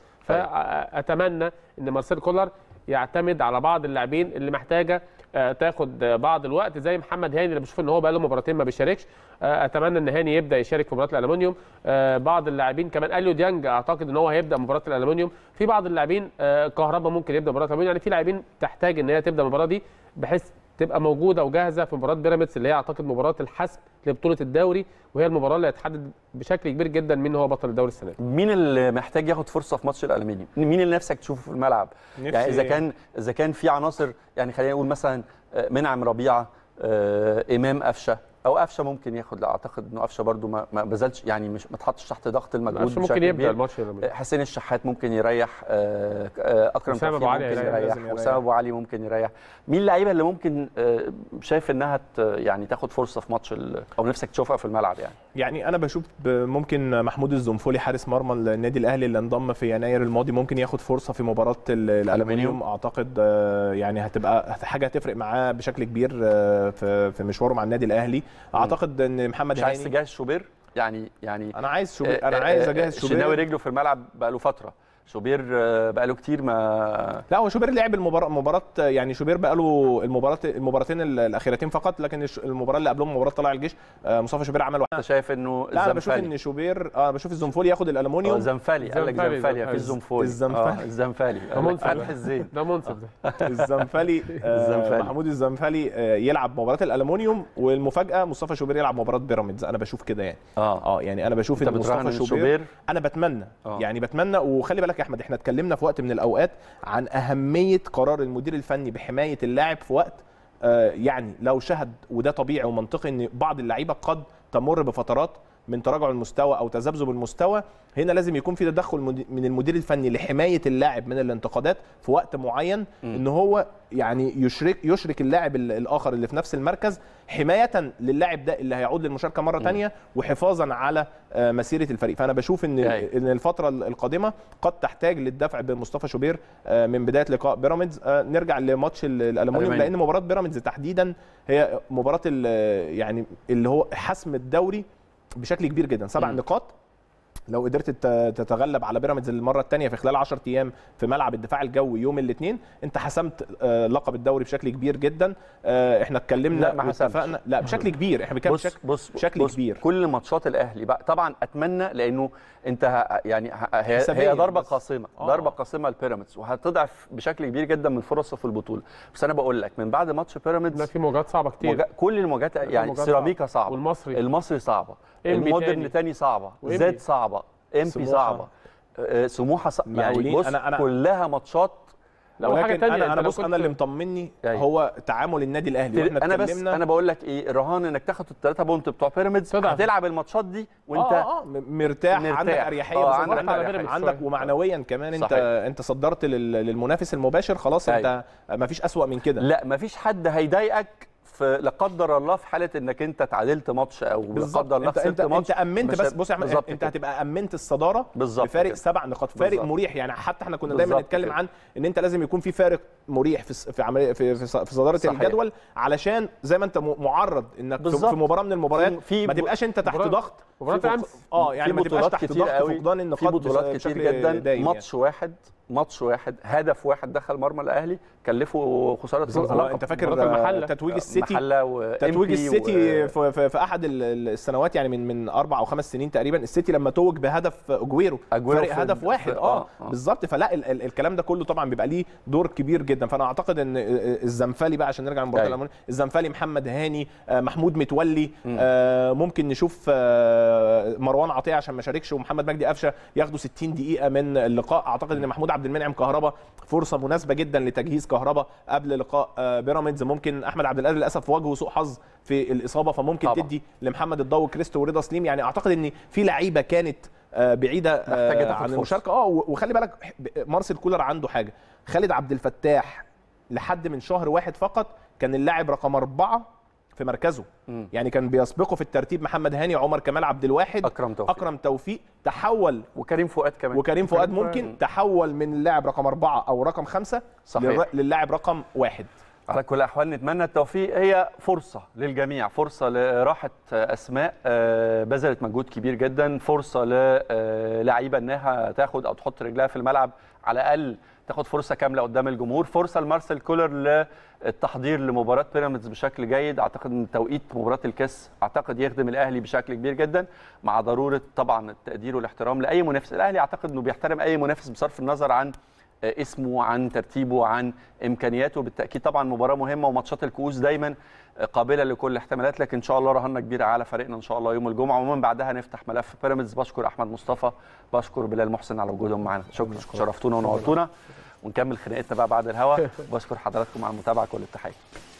فاتمنى ان مارسيل كولر يعتمد على بعض اللاعبين اللي محتاجه آه، تاخد آه، بعض الوقت زي محمد هاني اللي بشوف ان هو بقى له مباراتين ما بيشاركش آه، اتمنى ان هاني يبدا يشارك في مباراه الالومنيوم آه، بعض اللاعبين كمان اليو ديانج اعتقد ان هو هيبدا مباراه الالومنيوم في بعض اللاعبين آه، كهربا ممكن يبدا مباراه الالومنيوم يعني في لاعبين تحتاج ان هي تبدا المباراه دي بحيث تبقى موجوده وجاهزه في مباراه بيراميدز اللي هي اعتقد مباراه الحسم لبطوله الدوري وهي المباراه اللي هتحدد بشكل كبير جدا مين هو بطل الدوري السنه دي مين اللي محتاج ياخد فرصه في ماتش الالمانيوم مين اللي نفسك تشوفه في الملعب يعني نفسي- اذا كان اذا كان في عناصر يعني خلينا نقول مثلا آه، منعم ربيعه آه، امام قفشه او قفشه ممكن ياخد لا اعتقد انه قفشه برده ما ما بذلش يعني مش ما اتحطش تحت ضغط المجهود معرفش ممكن بشكل يبدا كبير. الماتش ده. حسين الشحات ممكن يريح آه، آه، اكرم أسامة توفيق أبو علي ممكن هيريح، لازم يريح يريح. وسام ابو علي ممكن يريح مين اللعيبه اللي ممكن آه، شايف انها ت- يعني تاخد فرصه في ماتش ال- او نفسك تشوفها في الملعب يعني يعني انا بشوف ب- ممكن محمود الزنفولي حارس مرمى النادي الاهلي اللي انضم في يناير الماضي ممكن ياخد فرصه في مباراه ال- الالومنيوم اعتقد آه، يعني هتبقى حاجه هتفرق معاه بشكل كبير آه، في في مشواره مع النادي الاهلي اعتقد ان محمد مش عايز هاني تجهز شوبير يعني يعني انا عايز شوبير آه، انا آه، عايز آه، اجهز الشناوي شوبير رجله في الملعب بقاله فتره شوبير آه، بقاله كتير ما لا هو شوبير لعب المباراه مباراه يعني شوبير بقى له المباراه المباراتين الاخيرتين فقط لكن الش- المباراه اللي قبلهم مباراه طلائع الجيش آه، مصطفى شوبير عمل واحد انت شايف انه لا انا بشوف الزنفالي ان شوبير اه بشوف الزنفولي ياخد آه، الالومنيوم زنفالي قال لك زنفالي، زنفالي في زنفالي. الزنفولي الزنفالي. آه، الزنفالي ده قال لك منصب. فتح الزين ده منصب ده الزنفلي آه، الزنفلي. محمود الزنفلي آه، يلعب مباراه الالومنيوم والمفاجاه مصطفى شوبير يلعب مباراه بيراميدز انا بشوف كده يعني اه اه يعني انا بشوف انت ان بتراهن مصطفى ان شوبير, شوبير انا بتمنى آه. يعني بتمنى وخلي بالك يا احمد احنا اتكلمنا في وقت من الاوقات عن اهميه قرار المدير الفني بحمايه اللاعب في وقت آه، يعني لو شهد وده طبيعي ومنطقي ان بعض اللعيبه قد تمر بفترات من تراجع المستوى او تذبذب المستوى هنا لازم يكون في تدخل مد- من المدير الفني لحمايه اللاعب من الانتقادات في وقت معين ان هو يعني يشرك يشرك اللاعب ال- الاخر اللي في نفس المركز حمايه للاعب ده اللي هيعود للمشاركه مره ثانيه وحفاظا على آه، مسيره الفريق فانا بشوف ان أيوة. ان الفتره القادمه قد تحتاج للدفع بمصطفى شوبير آه، من بدايه لقاء بيراميدز آه، نرجع لماتش ال- الالومنيوم ألمانيا. لان مباراه بيراميدز تحديدا هي مباراه ال- يعني اللي هو حسم الدوري بشكل كبير جدا سبع مم. نقاط لو قدرت تت- تتغلب على بيراميدز المره الثانيه في خلال 10 ايام في ملعب الدفاع الجوي يوم الاثنين انت حسمت آه، لقب الدوري بشكل كبير جدا آه، احنا اتكلمنا لا، ما حسمتش. واتفقنا لا بشكل كبير احنا بنتكلم بص بشكل بص بشكل بص كبير. كل ماتشات الاهلي بقى طبعا اتمنى لانه انت ه- يعني ه- هي, حسابيا هي ضربه بس. قاسمه آه. ضربه قاسمه لبيراميدز وهتضعف بشكل كبير جدا من فرصه في البطوله بس انا بقول لك من بعد ماتش لا بيراميدز في مواجهات صعبه كتير مواجه- كل المواجهات يعني مواجهات سيراميكا صعبة. صعبه والمصري. المصري صعبه إنبي المودرن تاني. تاني صعبه وإنبي. زاد صعبه امبي سموحة. صعبه آه، سموحه صعبه يعني مقاولين. بص أنا- أنا- كلها ماتشات لا وحاجه ولكن ثانيه انا انا بص انا اللي مطمني أيوة. هو تعامل النادي الاهلي واحنا انا بس اتكلمنا انا بقول لك ايه الرهان انك تاخد الثلاثه بونت بتوع بيراميدز تضعف. هتلعب الماتشات دي وانت اه اه م- مرتاح, مرتاح. عندك اريحيه آه، بالظبط. عندك عندك, أريحية. عندك, عندك شوية. ومعنويا كمان انت صحيح. انت صدرت لل- للمنافس المباشر خلاص انت ما فيش اسوأ من كده لا مفيش حد هيضايقك في لا قدر الله في حاله انك انت تعادلت ماتش او لا بالظبط قدر الله انت انت خسرت ماتش انت امنت مش بس هت- بص يا احمد بالظبط انت كده. هتبقى امنت الصداره بالظبط بفارق كده. سبع نقاط فارق بالظبط. مريح يعني حتى احنا كنا دايما بالظبط نتكلم كده. عن ان انت لازم يكون في فارق مريح في س- في عمليه في في, ص- في صداره صحيح. الجدول علشان زي ما انت م- معرض انك في, بالظبط. في مباراه من المباريات في- في ما ب- تبقاش انت تحت مباراة- ضغط مباراة في فق- أمس. اه يعني في ما تبقاش بطولات تحت كتير ضغط قوي فقدان في النقاط بطولات بشكل كتير جدا دايم يعني. ماتش واحد ماتش واحد هدف واحد دخل مرمى الاهلي كلفه خساره بالظبط. اللقب. انت فاكر مباراة المحلة. تتويج السيتي محله و تتويج MP السيتي و- في, في, في احد ال- ال- السنوات يعني من من اربع او خمس سنين تقريبا السيتي لما توج بهدف اجويرو أجويرو فرق في- هدف واحد في- اه, آه، آه. بالظبط فلا ال ال الكلام ده كله طبعا بيبقى ليه دور كبير جدا فانا اعتقد ان الزنفلي بقى عشان نرجع لمباراه أيوة. الألماني، الزنفلي محمد هاني آه، محمود متولي آه، ممكن نشوف آه، مروان عطيه عشان ما شاركش ومحمد مجدي قفشه ياخدوا 60 دقيقه من اللقاء اعتقد ان محمود عبد المنعم كهربا فرصه مناسبه جدا لتجهيز كهربا قبل لقاء آه، بيراميدز ممكن احمد عبد القادر للاسف واجهه سوء حظ في الاصابه فممكن طبعا. طبعا. تدي لمحمد الضو كريستو ورضا سليم يعني اعتقد ان في لعيبه كانت آه، بعيده محتاجة آه، تاخد عن فرصة. المشاركه اه و- وخلي بالك مارسيل كولر عنده حاجه خالد عبد الفتاح لحد من شهر واحد فقط كان اللاعب رقم أربعة في مركزه مم. يعني كان بيسبقه في الترتيب محمد هاني عمر كمال عبد الواحد اكرم توفيق اكرم توفيق تحول وكريم فؤاد كمان وكريم فؤاد فؤاد. ممكن تحول من اللاعب رقم أربعة أو رقم خمسة صحيح. للر- للاعب رقم واحد على كل الاحوال نتمنى التوفيق هي فرصه للجميع فرصه لراحه اسماء آه، بذلت مجهود كبير جدا فرصه للعيبه انها تاخد او تحط رجلها في الملعب على الاقل تاخد فرصه كامله قدام الجمهور فرصه لمارسيل كولر للتحضير لمباراه بيراميدز بشكل جيد اعتقد ان توقيت مباراه الكاس اعتقد يخدم الاهلي بشكل كبير جدا مع ضروره طبعا التقدير والاحترام لاي منافس الاهلي اعتقد انه بيحترم اي منافس بصرف النظر عن اسمه عن ترتيبه عن امكانياته بالتاكيد طبعا مباراه مهمه وماتشات الكؤوس دايما قابله لكل الاحتمالات لكن ان شاء الله رهنا كبيره على فريقنا ان شاء الله يوم الجمعه ومن بعدها نفتح ملف بيراميدز بشكر احمد مصطفى بشكر بلال محسن على وجودهم معنا شكرا شرفتونا ونورتونا ونكمل خناقتنا بقى بعد الهوا بشكر حضراتكم على المتابعه كل التحيه